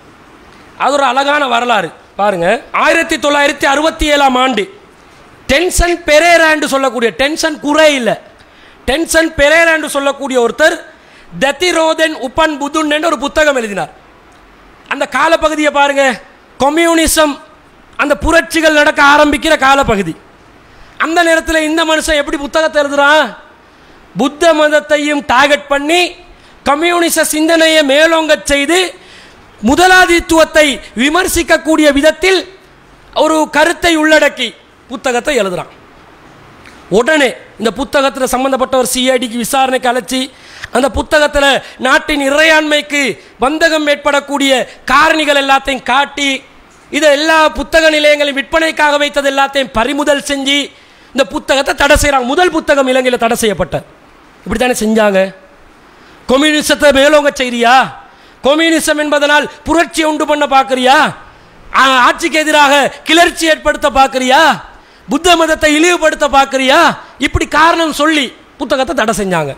அது ஒரு அழகான வரலாறு பாருங்க ஆயிரத்தி தொள்ளாயிரத்தி அறுபத்தி ஏழாம் ஆண்டு டென்ஷன் பெரேரா என்று சொல்லக்கூடிய டென்ஷன் குறை இல்லை டென்ஷன் பெரேரா என்று சொல்லக்கூடிய ஒருத்தர் தத்திரோதன் உப்பன் புதுன் என்று ஒரு புத்தகம் எழுதினார் அந்த காலப்பகுதியை பாருங்க கம்யூனிசம் அந்த புரட்சிகள் நடக்க ஆரம்பிக்கிற காலப்பகுதி அந்த நேரத்தில் இந்த மனுஷன் எப்படி புத்தகத்தை எழுதுறான் புத்த மதத்தையும் டார்கெட் பண்ணி கம்யூனிச சிந்தனையை மேலோங்க செய்து முதலாதித்துவத்தை விமர்சிக்கக்கூடிய விதத்தில் ஒரு கருத்தை உள்ளடக்கி புத்தகத்தை எழுதுறான் உடனே இந்த புத்தகத்தில் சம்பந்தப்பட்ட ஒரு சிஐடிக்கு விசாரணைக்கு அழைச்சி அந்த புத்தகத்தில் நாட்டின் இறையாண்மைக்கு வந்தகம் ஏற்படக்கூடிய காரணிகள் எல்லாத்தையும் காட்டி இதை எல்லா புத்தக நிலையங்களையும் விற்பனைக்காக வைத்தது எல்லாத்தையும் பறிமுதல் செஞ்சு இந்த புத்தகத்தை தடை செய்கிறாங்க முதல் புத்தகம் இலங்கையில் தடை செய்யப்பட்ட இப்படி தானே செஞ்சாங்க கம்யூனிசத்தை மேலோங்க செய்றியா கம்யூனிசம் என்பதனால் புரட்சி உண்டு பண்ண பார்க்குறியா ஆட்சிக்கு எதிராக கிளர்ச்சி ஏற்படுத்த பார்க்குறியா புத்த மதத்தை இழிவுபடுத்த பார்க்குறியா இப்படி காரணம் சொல்லி புத்தகத்தை தடை செஞ்சாங்க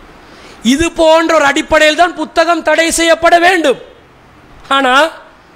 இது போன்ற ஒரு அடிப்படையில் தான் புத்தகம் தடை செய்யப்பட வேண்டும் ஆனால்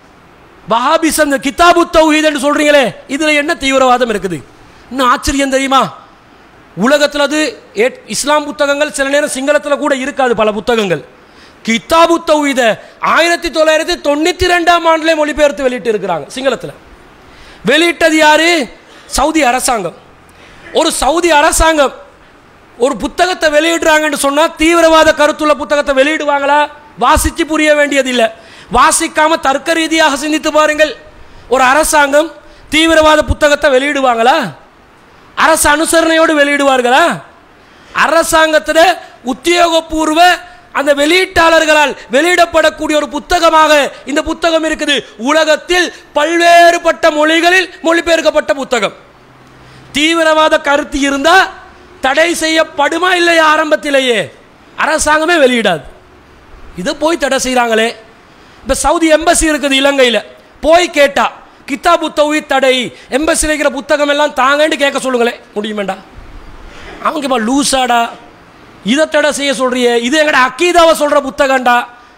வஹாபிசம் இந்த கிதாபு தௌஹீத் என்று சொல்றீங்களே இதுல என்ன தீவிரவாதம் இருக்குது இன்னும் ஆச்சரியம் தெரியுமா உலகத்தில் அது ஏ- இஸ்லாம் புத்தகங்கள் சில நேரம் சிங்களத்தில் கூட இருக்காது பல புத்தகங்கள் கிதாபு தௌஹீத ஆயிரத்தி தொள்ளாயிரத்தி தொண்ணூற்றி ரெண்டாம் ஆண்டிலே மொழிபெயர்த்து வெளியிட்டு இருக்கிறாங்க சிங்களத்தில் வெளியிட்டது யாரு சவுதி அரசாங்கம் ஒரு சவுதி அரசாங்கம் ஒரு புத்தகத்தை வெளியிடுறாங்கன்னு சொன்னால் தீவிரவாத கருத்துள்ள புத்தகத்தை வெளியிடுவாங்களா வாசிச்சு புரிய வேண்டியதில்லை வாசிக்காம தர்க்க ரீதியாக சிந்தித்து பாருங்கள் ஒரு அரசாங்கம் தீவிரவாத புத்தகத்தை வெளியிடுவாங்களா அரசு அனுசரணையோடு வெளியிடுவார்களா அரசாங்கத்தில் உத்தியோகபூர்வ அந்த வெளியீட்டாளர்களால் வெளியிடப்படக்கூடிய ஒரு புத்தகமாக இந்த புத்தகம் இருக்குது உலகத்தில் பல்வேறுபட்ட மொழிகளில் மொழிபெயர்க்கப்பட்ட புத்தகம் தீவிரவாத கருத்து இருந்தா தடை செய்யப்படுமா இல்லையா ஆரம்பத்திலேயே அரசாங்கமே வெளியிடாது இதை போய் தடை செய்கிறாங்களே இப்போ சவுதி எம்பசி இருக்குது இலங்கையில் போய் கேட்டா கித்தாபு தௌஹீத் தடை எம்பசியில் இருக்கிற புத்தகம் எல்லாம் தாங்கன்னு கேட்க சொல்லுங்களேன் முடியுமேண்டா அவங்க லூசாடா இதை தடை செய்ய சொல்றியே இது எங்கட அக்கீதாவை சொல்கிற புத்தகம்டா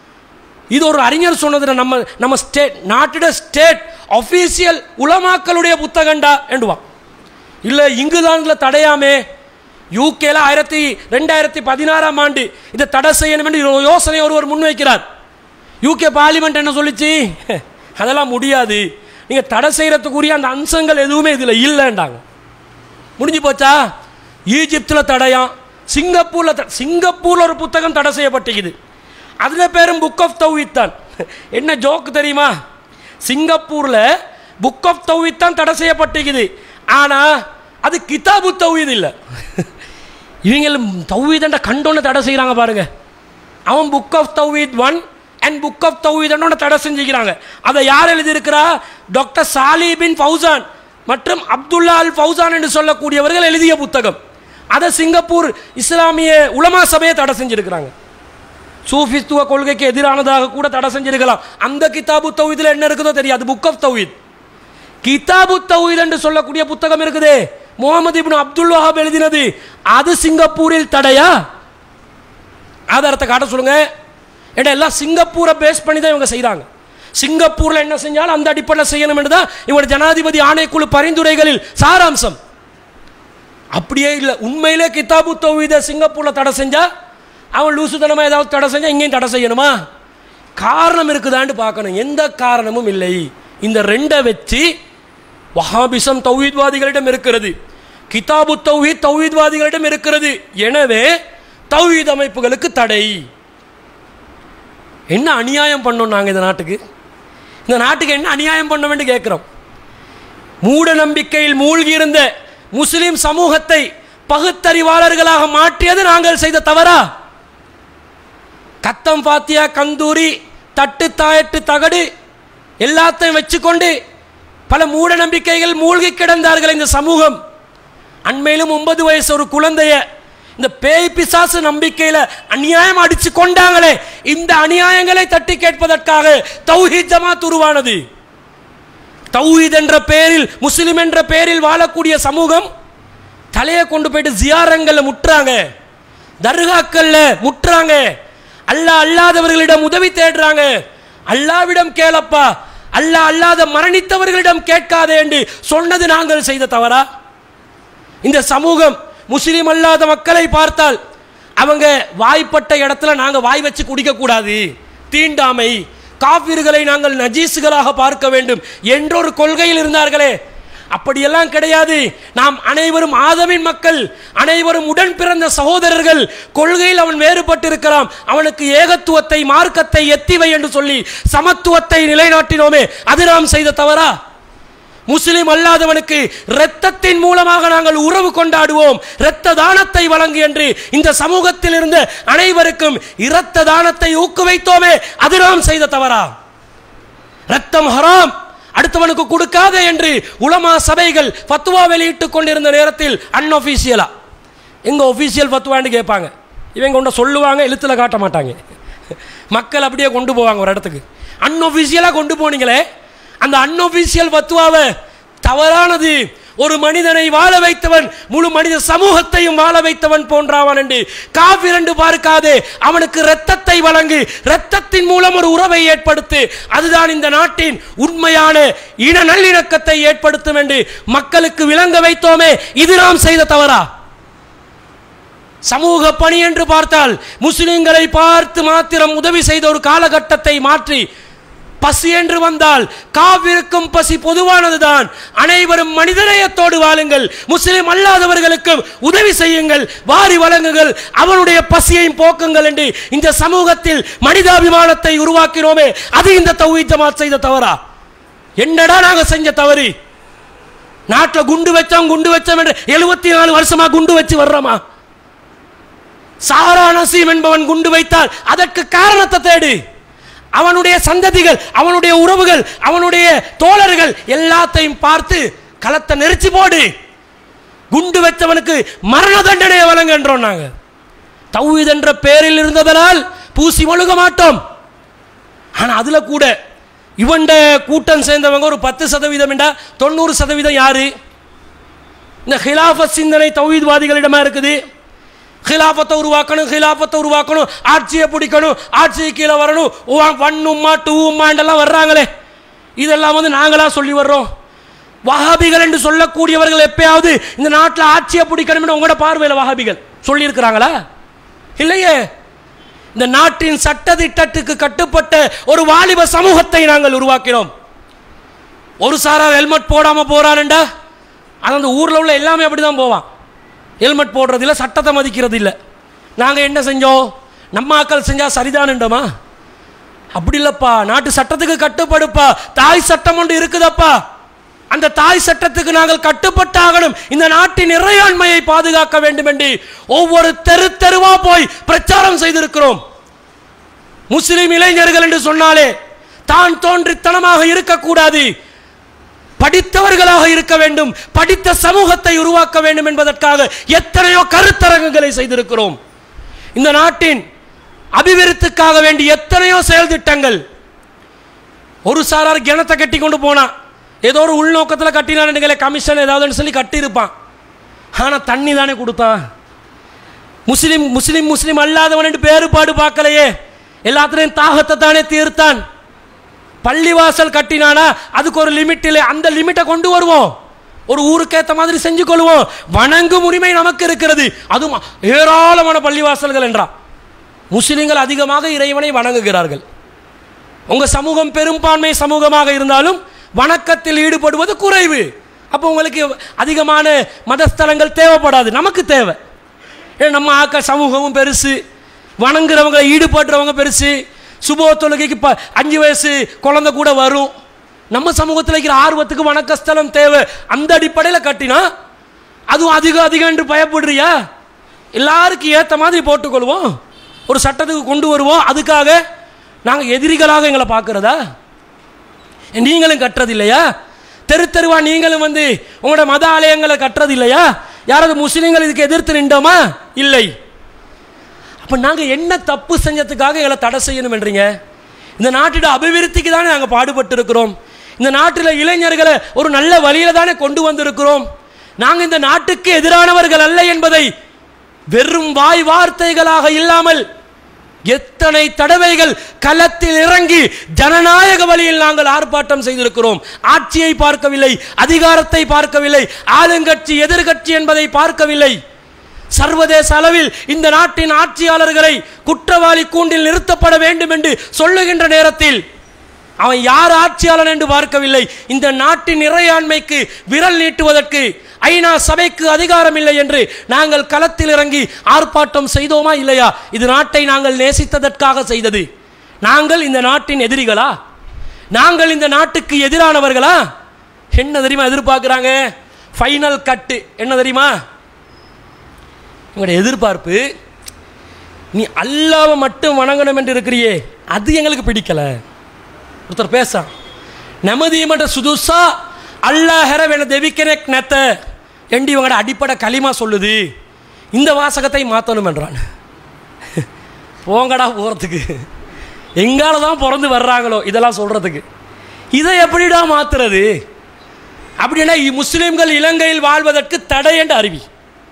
இது ஒரு அறிஞர் சொன்னது நம்ம நம்ம ஸ்டேட் நாட்டிட ஸ்டேட் அஃபீஷியல் உலமாக்களுடைய புத்தகண்டா என்றுவான் இல்லை இங்குதான்ல தடையாமே யூகேல ஆயிரத்தி ரெண்டாயிரத்தி பதினாறாம் ஆண்டு இதை தடை செய்யணும் என்று ஒரு யோசனை ஒருவர் முன்வைக்கிறார் யூகே பார்லிமெண்ட் என்ன சொல்லிச்சு அதெல்லாம் முடியாது நீங்கள் தடை செய்கிறதுக்குரிய அந்த அம்சங்கள் எதுவுமே இதில் இல்லைன்றாங்க முடிஞ்சு போச்சா ஈஜிப்தில் தடையாம் சிங்கப்பூரில் த- சிங்கப்பூர்ல ஒரு புத்தகம் தடை செய்யப்பட்டிருக்குது அதில் பேரும் புக் ஆஃப் தௌஹீத் தான் என்ன ஜோக் தெரியுமா சிங்கப்பூரில் புக் ஆஃப் தௌஹீத் தான் தடை செய்யப்பட்டிருக்குது ஆனால் அது கிதாபு தௌஹீத் இல்லை இவங்க தௌஹீதண்ட கண்டோன்னு தடை செய்கிறாங்க பாருங்க அவன் புக் ஆஃப் தௌஹீத் ஒன் அண்ட் புக் ஆஃப் தௌஹீதனோட தடை செஞ்சுக்கிறாங்க அதை யார் எழுதியிருக்கிறா டாக்டர் சாலி பின் ஃபௌசான் மற்றும் அப்துல்லா அல் ஃபௌசான் என்று சொல்லக்கூடியவர்கள் எழுதிய புத்தகம் அதை சிங்கப்பூர் இஸ்லாமிய உலமா சபையை தடை செஞ்சிருக்கிறாங்க சூஃபித்துவ கொள்கைக்கு எதிரானதாக கூட தடை செஞ்சிருக்கலாம் அந்த கிதாபு தௌஹீதில் என்ன இருக்குதோ தெரியாது புக் ஆஃப் தௌஹீத் கிதாபு தௌஹீத் என்று சொல்லக்கூடிய புத்தகம் இருக்குதே முகமது இப்னு அப்துல் வஹாப் எழுதினது அது சிங்கப்பூரில் தடையா ஆதாரத்தை காட்ட சொல்லுங்க ஏன்னா எல்லாம் சிங்கப்பூரை பேஸ் பண்ணி தான் இவங்க செய்கிறாங்க சிங்கப்பூரில் என்ன செஞ்சாலும் அந்த அடிப்படையில் செய்யணும் என்று தான் இவங்க ஜனாதிபதி ஆணைக்குழு பரிந்துரைகளில் சாராம்சம் அப்படியே இல்லை உண்மையிலே கிதாபு தௌஹீதை சிங்கப்பூரில் தடை செஞ்சா அவன் லூசுத்தனமாக ஏதாவது தடை செஞ்சா இங்கேயும் தடை செய்யணுமா காரணம் இருக்குதான்னு பார்க்கணும் எந்த காரணமும் இல்லை இந்த ரெண்டை வச்சு வஹாபிசம் தௌஹீத்வாதிகளிடம் இருக்கிறது கிதாபு தௌஹீத் தௌஹீத்வாதிகளிடம் இருக்கிறது எனவே தௌஹீத் அமைப்புகளுக்கு தடை என்ன அநியாயம் பண்ணோம் நாங்கள் இந்த நாட்டுக்கு இந்த நாட்டுக்கு என்ன அநியாயம் பண்ணோம்னு கேட்குறோம் மூட நம்பிக்கையில் மூழ்கி இருந்த முஸ்லிம் சமூகத்தை பகுத்தறிவாளர்களாக மாற்றியது நாங்கள் செய்த தவறா கத்தம் பாத்தியா கந்தூரி தட்டு தாயட்டு தகடு எல்லாத்தையும் வச்சுக்கொண்டு பல மூட நம்பிக்கைகள் மூழ்கி கிடந்தார்கள் இந்த சமூகம் அண்மையிலும் ஒன்பது வயசு ஒரு குழந்தைய இந்த பேய் பிசாசு நம்பிக்கையில அநியாயம் அடிச்சு கொண்டாங்களே இந்த அநியாயங்களை தட்டி கேட்பதற்காக தௌஹீத் ஜமாத் உருவானது தௌஹீத் என்ற பெயரில் முஸ்லிம் என்ற பெயரில் வாழக்கூடிய சமூகம் தலையை கொண்டு போயிட்டு ஜியாரங்கள்ல முட்டுறாங்க தர்காக்கள்ல முட்டுறாங்க அல்லாஹ் அல்லாதவர்களிடம் உதவி தேடுறாங்க அல்லாவிடம் கேளப்பா அல்லாஹ் அல்லாத மரணித்தவர்களிடம் கேட்காதே என்று சொன்னது நாங்கள் செய்த தவறா இந்த சமூகம் முஸ்லிம் அல்லாத மக்களை பார்த்தால் அவங்க வாய்ப்பட்ட இடத்துல நாங்க வாய் வச்சு குடிக்க கூடாது தீண்டாமை காபிர்களை நாங்கள் நஜீசுகளாக பார்க்க வேண்டும் என்றொரு கொள்கையில் இருந்தார்களே அப்படியெல்லாம் கிடையாது நாம் அனைவரும் ஆதமின் மக்கள் அனைவரும் உடன் பிறந்த சகோதரர்கள் கொள்கையில் அவன் வேறுபட்டிருக்கலாம் அவனுக்கு ஏகத்துவத்தை மார்க்கத்தை எத்திவை என்று சொல்லி சமத்துவத்தை நிலைநாட்டினோமே அது நாம் செய்த தவறா முஸ்லிம் அல்லாதவனுக்கு இரத்தத்தின் மூலமாக நாங்கள் உறவு கொண்டாடுவோம் இரத்த தானத்தை வழங்கு என்று இந்த சமூகத்தில் இருந்த அனைவருக்கும் இரத்த தானத்தை ஊக்குவித்தோமே அது நாம் செய்த தவறா ரத்தம் ஹராம் அடுத்தவனுக்கு கொடுக்காதே என்று உலமா சபைகள் ஃபத்வா வெளியிட்டுக் கொண்டிருந்த நேரத்தில் அன்அஃபீஷியலா எங்க ஒஃபீஷியல் ஃபத்வான்னு கேட்பாங்க இவங்க கொண்டு சொல்லுவாங்க எழுத்துல காட்ட மாட்டாங்க மக்கள் அப்படியே கொண்டு போவாங்க ஒரு இடத்துக்கு அன்அஃபீஷியலாக கொண்டு போனீங்களே அந்த அன்அஃபீஷியல் ஃபத்வாவை தவறானது ஒரு மனிதனை வாழ வைத்தவன் முழு மனித சமூகத்தையும் வாழ வைத்தவன் போன்றாவன் என்று காவிரண்டு பார்க்காதே அவனுக்கு இரத்தத்தை வழங்கு இரத்தத்தின் மூலம் ஒரு உறவை ஏற்படுத்து அதுதான் இந்த நாட்டின் உண்மையான இன நல்லிணக்கத்தை ஏற்படுத்தும் என்று மக்களுக்கு விளங்க வைத்தோமே இது நாம் செய்த தவறா சமூக பணி என்று பார்த்தால் முஸ்லிம்களை பார்த்து மாத்திரம் உதவி செய்த ஒரு காலகட்டத்தை மாற்றி பசி என்று வந்தால் காவிருக்கும் பசி பொதுவானதுதான் அனைவரும் மனிதநேயத்தோடு வாழுங்கள் முஸ்லிம் அல்லாதவர்களுக்கும் உதவி செய்யுங்கள் வாரி வழங்குங்கள் அவனுடைய பசியையும் போக்குங்கள் என்று இந்த சமூகத்தில் மனிதாபிமானத்தை உருவாக்கினோமே அது இந்த தௌஹீத் ஜமாத் செய்த தவறா என்னடா நாங்க செஞ்ச தவறு நாட்டில் குண்டு வச்சோம் குண்டு வச்சோம் என்று எழுபத்தி நாலு வருஷமா குண்டு வச்சு வர்றோமா சாரா நசீம் என்பவன் குண்டு வைத்தால் அதற்கு காரணத்தை தேடு அவனுடைய சந்ததிகள் அவனுடைய உறவுகள் அவனுடைய தோழர்கள் எல்லாத்தையும் பார்த்து களத்தை நெரிச்சு போடு குண்டு வச்சவனுக்கு மரண தண்டனையை வழங்கன்றோம் நாங்க தௌஹீத் என்ற பேரில் இருந்ததனால் பூசி மொழுக மாட்டோம் ஆனா அதுல கூட இவன்ட கூட்டம் சேர்ந்தவங்க ஒரு பத்து சதவீதம் என்றா தொண்ணூறு சதவீதம் யாரு இந்த ஹிலாஃபத் சிந்தனை தௌஹீத்வாதிகளிடமா இருக்குது ஹிலாஃபத்தை உருவாக்கணும் ஹிலாஃபத்தை உருவாக்கணும் ஆட்சியை பிடிக்கணும் ஆட்சி கீழே வரணும் ஒன் உம்மா டூ உம்மாண்டெல்லாம் வர்றாங்களே இதெல்லாம் வந்து நாங்களா சொல்லி வர்றோம் வஹாபிகள் என்று சொல்லக்கூடியவர்கள் எப்பயாவது இந்த நாட்டில் ஆட்சியை பிடிக்கணும்னு உங்களோட பார்வையில் வஹாபிகள் சொல்லியிருக்கிறாங்களா இல்லையே இந்த நாட்டின் சட்டதிட்டத்துக்கு கட்டுப்பட்ட ஒரு வாலிப சமூகத்தை நாங்கள் உருவாக்கினோம் ஒரு சாரார் ஹெல்மெட் போடாம போறான்டா அது அந்த ஊரில் உள்ள எல்லாமே அப்படி தான் போவான் ஹெல்மெட் போடுறது இல்லை சட்டத்தை மதிக்கிறது இல்லை நாங்கள் என்ன செஞ்சோம் நம்ம ஆக்கள் செஞ்சால் சரிதானுண்டோமா அப்படி இல்லைப்பா நாட்டு சட்டத்துக்கு கட்டுப்படுப்பா தாய் சட்டம் ஒன்று இருக்குதப்பா அந்த தாய் சட்டத்துக்கு நாங்கள் கட்டுப்பட்டாகணும் இந்த நாட்டின் இறையாண்மையை பாதுகாக்க வேண்டும் என்று ஒவ்வொரு தெரு தெருவா போய் பிரச்சாரம் செய்திருக்கிறோம் முஸ்லிம் இளைஞர்கள் என்று சொன்னாலே தான் தோன்றித்தனமாக இருக்கக்கூடாது படித்தவர்களாக இருக்க வேண்டும் படித்த சமூகத்தை உருவாக்க வேண்டும் என்பதற்காக எத்தனையோ கருத்தரங்குகளை செய்திருக்கிறோம் இந்த நாட்டின் அபிவிருத்திக்காக வேண்டி எத்தனையோ செயல் திட்டங்கள் ஒரு சாரார் கிணத்தை கட்டி கொண்டு போனான் ஏதோ ஒரு உள்நோக்கத்தில் கட்டினான்னு கமிஷன் ஏதாவதுன்னு சொல்லி கட்டியிருப்பான் ஆனால் தண்ணி தானே கொடுத்தான் முஸ்லிம் முஸ்லிம் முஸ்லிம் அல்லாதவன் என்று வேறுபாடு பார்க்கலையே எல்லாத்துலேயும் தாகத்தை தானே தீர்த்தான் பள்ளிவாசல் கட்டினானா அதுக்கு ஒரு லிமிட் இல்லை அந்த லிமிட்டை கொண்டு வருவோம் ஒரு ஊருக்கு ஏற்ற மாதிரி செஞ்சு கொள்வோம் வணங்கும் உரிமை நமக்கு இருக்கிறது அதுவும் ஏராளமான பள்ளிவாசல்கள் என்றா முஸ்லிம்கள் அதிகமாக இறைவனை வணங்குகிறார்கள் உங்க சமூகம் பெரும்பான்மை சமூகமாக இருந்தாலும் வணக்கத்தில் ஈடுபடுவது குறைவு அப்போ உங்களுக்கு அதிகமான மதஸ்தலங்கள் தேவைப்படாது நமக்கு தேவை ஏன்னா நம்ம ஆக்க சமூகமும் பெருசு வணங்குறவங்க ஈடுபடுறவங்க பெருசு சுபோ தொழுகைக்கு இப்போ அஞ்சு வயசு குழந்தை கூட வரும் நம்ம சமூகத்தில் இருக்கிற ஆர்வத்துக்கு வணக்கஸ்தலம் தேவை அந்த அடிப்படையில் கட்டினா அதுவும் அதிகம் அதிகம் என்று பயப்படுறியா எல்லாருக்கும் ஏற்ற மாதிரி போட்டுக்கொள்வோம் ஒரு சட்டத்துக்கு கொண்டு வருவோம் அதுக்காக நாங்கள் எதிரிகளாக எங்களை பார்க்குறதா நீங்களும் கட்டுறது இல்லையா தெரு தெருவா நீங்களும் வந்து உங்களோட மத ஆலயங்களை கட்டுறது இல்லையா யாராவது முஸ்லீம்கள் இதுக்கு எதிர்த்து நின்றோமா இல்லை அப்போ நாங்கள் என்ன தப்பு செஞ்சதுக்காக எங்களை தடை செய்யணும் என்றீங்க இந்த நாட்டோட அபிவிருத்திக்கு தானே நாங்கள் பாடுபட்டு இருக்கிறோம் இந்த நாட்டில் இளைஞர்களை ஒரு நல்ல வழியில தானே கொண்டு வந்திருக்கிறோம் நாங்கள் இந்த நாட்டுக்கு எதிரானவர்கள் அல்ல என்பதை வெறும் வாய் வார்த்தைகளாக இல்லாமல் எத்தனை தடவைகள் களத்தில் இறங்கி ஜனநாயக வழியில் நாங்கள் ஆர்ப்பாட்டம் செய்திருக்கிறோம் ஆட்சியை பார்க்கவில்லை அதிகாரத்தை பார்க்கவில்லை ஆளுங்கட்சி எதிர்கட்சி என்பதை பார்க்கவில்லை சர்வதேச அளவில் இந்த நாட்டின் ஆட்சியாளர்களை குற்றவாளி கூண்டில் நிறுத்தப்பட வேண்டும் என்று சொல்லுகின்ற நேரத்தில் அவன் யார் ஆட்சியாளன் என்று பார்க்கவில்லை இந்த நாட்டின் இறையாண்மைக்கு விரல் நீட்டுவதற்கு ஐநா சபைக்கு அதிகாரம் இல்லை என்று நாங்கள் களத்தில் இறங்கி ஆர்ப்பாட்டம் செய்தோமா இல்லையா இது நாட்டை நாங்கள் நேசித்ததற்காக செய்தது நாங்கள் இந்த நாட்டின் எதிரிகளா நாங்கள் இந்த நாட்டுக்கு எதிரானவர்களா என்ன தெரியுமா எதிர்பார்க்குறாங்க ஃபைனல் கட்டு என்ன தெரியுமா உங்களுடைய எதிர்பார்ப்பு நீ அல்லாவை மட்டும் வணங்கணும் என்று இருக்கிறியே அது எங்களுக்கு பிடிக்கல ஒருத்தர் பேச நமதியமன்ற சுதுசா அல்லாஹர வேண தெவிக்கனே நெத்த எண்டி இவங்களோட அடிப்படை களிமா சொல்லுது இந்த வாசகத்தை மாற்றணும் என்றான் போங்கடா போகிறதுக்கு எங்கால தான் பிறந்து வர்றாங்களோ இதெல்லாம் சொல்கிறதுக்கு இதை எப்படிடா மாத்துறது அப்படின்னா முஸ்லீம்கள் இலங்கையில் வாழ்வதற்கு தடை என்று அறிவி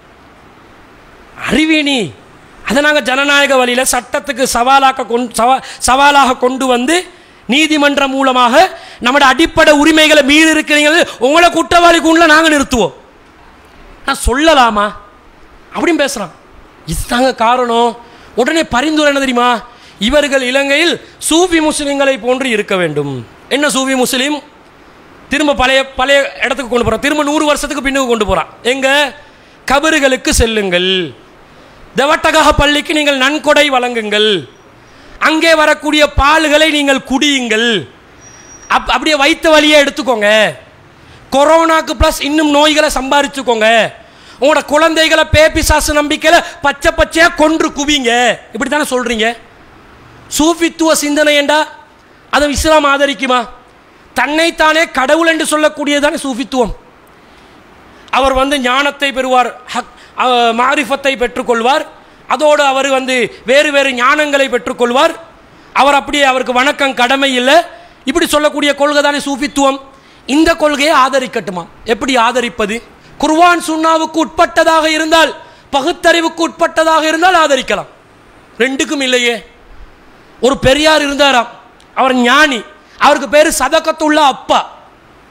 அறிவினி அதை நாங்கள் ஜனநாயக வழியில் சட்டத்துக்கு சவாலாக்க கொண்டு சவா சவாலாக கொண்டு வந்து நீதிமன்றம் மூலமாக நம்மளோட அடிப்படை உரிமைகளை மீறி இருக்கிறீங்க உங்களை குற்றவாளி கூண்டில் நாங்கள் நிறுத்துவோம் நான் சொல்லலாமா அப்படின்னு பேசுகிறான் இதுதாங்க காரணம் உடனே பரிந்துரை என்ன தெரியுமா இவர்கள் இலங்கையில் சூஃபி முஸ்லிம்களை போன்று இருக்க வேண்டும் என்ன சூஃபி முஸ்லீம் திரும்ப பழைய பழைய இடத்துக்கு கொண்டு போகிறான் திரும்ப நூறு வருஷத்துக்கு பின்னுக்கு கொண்டு போகிறான் எங்க கபறுகளுக்கு செல்லுங்கள் தெவட்டகா பள்ளிக்கு நீங்கள் நன்கொடை வழங்குங்கள் அங்கே வரக்கூடிய பால்களை நீங்கள் குடியுங்கள் அப் அப்படியே வைத்த வழியை எடுத்துக்கோங்க கொரோனாக்கு ப்ளஸ் இன்னும் நோய்களை சம்பாரிச்சுக்கோங்க உங்களோட குழந்தைகளை பேப்பி சாசு நம்பிக்கையில் பச்சை பச்சையாக கொன்று குவிங்க இப்படி தானே சொல்கிறீங்க சூஃபித்துவ சிந்தனை என்றா அதை இஸ்லாம் ஆதரிக்குமா தன்னைத்தானே கடவுள் என்று சொல்லக்கூடியதானே சூஃபித்துவம் அவர் வந்து ஞானத்தை பெறுவார் ஹக் அஹ், மாரிஃபத்தை பெற்றுக்கொள்வார் அதோடு அவர் வந்து வேறு வேறு ஞானங்களை பெற்றுக்கொள்வார் அவர் அப்படியே அவருக்கு வணக்கம் கடமை இல்லை இப்படி சொல்லக்கூடிய கொள்கை தானே சூஃபித்துவம் இந்த கொள்கையை ஆதரிக்கட்டுமா எப்படி ஆதரிப்பது குர்வான் சுன்னாவுக்கு உட்பட்டதாக இருந்தால் பகுத்தறிவுக்கு உட்பட்டதாக இருந்தால் ஆதரிக்கலாம் ரெண்டுக்கும் இல்லையே ஒரு பெரியார் இருந்தாராம் அவர் ஞானி அவருக்கு பேர் சதக்கத்துள்ள அப்பா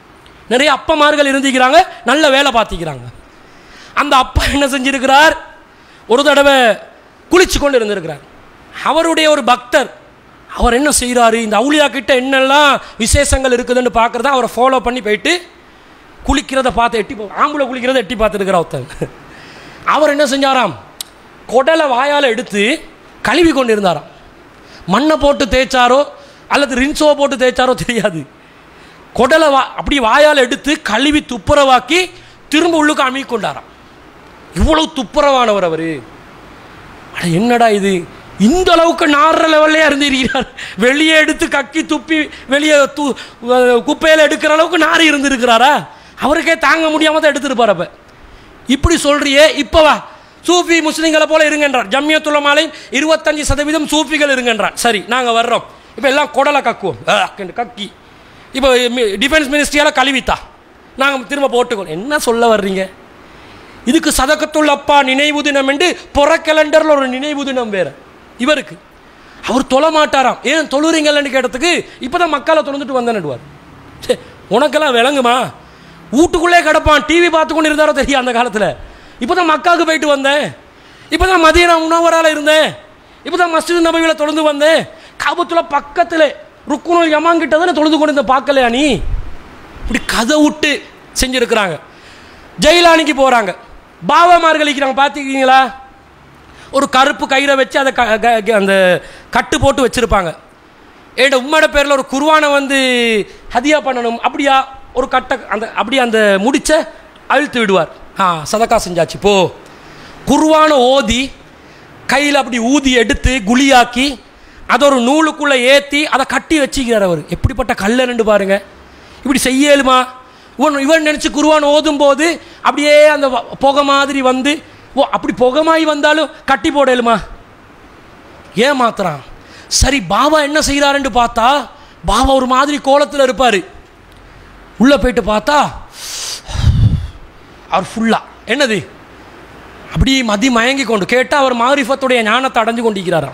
நிறைய அப்பமார்கள் இருந்திக்கிறாங்க நல்ல வேலை பார்த்திக்கிறாங்க அந்த அப்பா என்ன செஞ்சிருக்கிறார் ஒரு தடவை குளிச்சு கொண்டு இருந்திருக்கிறார் அவருடைய ஒரு பக்தர் அவர் என்ன செய்கிறாரு இந்த அவுளியா கிட்ட என்னெல்லாம் விசேஷங்கள் இருக்குதுன்னு பார்க்குறத அவரை ஃபாலோ பண்ணி போயிட்டு குளிக்கிறத பார்த்து எட்டி பா- ஆம்பளை குளிக்கிறத எட்டி பார்த்துருக்கிற ஒருத்தன் அவர் என்ன செஞ்சாராம் குடலை வாயால் எடுத்து கழுவி கொண்டு இருந்தாராம் மண்ணை போட்டு தேய்ச்சாரோ அல்லது ரின்சோ போட்டு தேய்ச்சாரோ தெரியாது குடலை வா அப்படி வாயால் எடுத்து கழுவி துப்புரவாக்கி திரும்ப உள்ளுக்கு அமுகி கொண்டாராம் இவ்வளவு துப்புரவானவர் அவர் அட என்னடா இது இந்த அளவுக்கு நாடுற லெவல்லே இருந்திருக்கிறார் வெளியே எடுத்து கக்கி துப்பி வெளியே து குப்பையில் எடுக்கிற அளவுக்கு நார் இருந்திருக்கிறாரா அவருக்கே தாங்க முடியாமல் தான் எடுத்துருப்பார் அப்போ இப்படி சொல்றியே இப்போ வா சூஃபி முஸ்லீம்களை போல இருங்கன்றார் ஜம்மியத்துள்ள மாலை இருபத்தஞ்சு சதவீதம் சூஃபிகள் இருங்கன்றார் சரி நாங்கள் வர்றோம் இப்போ எல்லாம் குடலை கக்குவோம் ஆ, கண்டு கக்கி இப்போ டிஃபென்ஸ் மினிஸ்ட்ரியால் கழுவித்தா நாங்கள் திரும்ப போட்டுக்கணும் என்ன சொல்ல வர்றீங்க இதுக்கு சதக்கத்துள்ள அப்பா நினைவு தினம் என்று புற கேலண்டரில் ஒரு நினைவு தினம் வேற இவருக்கு அவர் தொழ மாட்டாராம் ஏன் தொழுறீங்கன்னு கேட்டதுக்கு இப்பதான் மக்களை தொழுந்துட்டு வந்தேன்னுடுவார் ச்சே, உனக்கெல்லாம் விளங்குமா வீட்டுக்குள்ளே கிடப்பான் டிவி பார்த்து கொண்டு இருந்தாரோ தெரியும் அந்த காலத்தில் இப்பதான் மக்காவுக்கு போயிட்டு வந்தேன் இப்பதான் மதியனா உணவரால் இருந்தேன் இப்பதான் மஸ்ஜித் நபவியில் தொழுந்து வந்தேன் காபத்துல பக்கத்தில் ருக்குனுல் யமாங்கிட்ட தானே தொழுது கொண்டு இந்த பார்க்கலையா நீ இப்படி கதை விட்டு செஞ்சுருக்கிறாங்க ஜெயிலானிக்கு போகிறாங்க பாபாமார்கள் இருக்கிறாங்க பார்த்துருக்கீங்களா ஒரு கருப்பு கயிறை வச்சு அதை க- க- க- அந்த கட்டு போட்டு வச்சுருப்பாங்க ஏட உம்மோட பேரில் ஒரு குர்வானை வந்து ஹதியா பண்ணணும் அப்படியா ஒரு கட்டை அந்த அப்படியே அந்த முடிச்ச அழுத்து விடுவார் ஆ சதக்கா செஞ்சாச்சு போ குர்வானை ஓதி கையில் அப்படி ஊதி எடுத்து குழியாக்கி அதை ஒரு நூலுக்குள்ளே ஏற்றி அதை கட்டி வச்சுக்கிறார் அவர் எப்படிப்பட்ட கல்லனுண்டு பாருங்க இப்படி செய்யலுமா இவன் இவன் நினச்சி குருவான் ஓதும் போது அப்படியே அந்த வ- புகை மாதிரி வந்து ஓ அப்படி புகமாயி வந்தாலும் கட்டி போடலுமா ஏமாத்துறான் சரி பாபா என்ன செய்கிறாருன்னு பார்த்தா பாபா ஒரு மாதிரி கோலத்தில் இருப்பார் உள்ளே போயிட்டு பார்த்தா அவர் ஃபுல்லாக என்னது அப்படி மதி மயங்கி கொண்டு கேட்டால் அவர் மாரிஃபத்துடைய ஞானத்தை அடைஞ்சு கொண்டிருக்கிறாராம்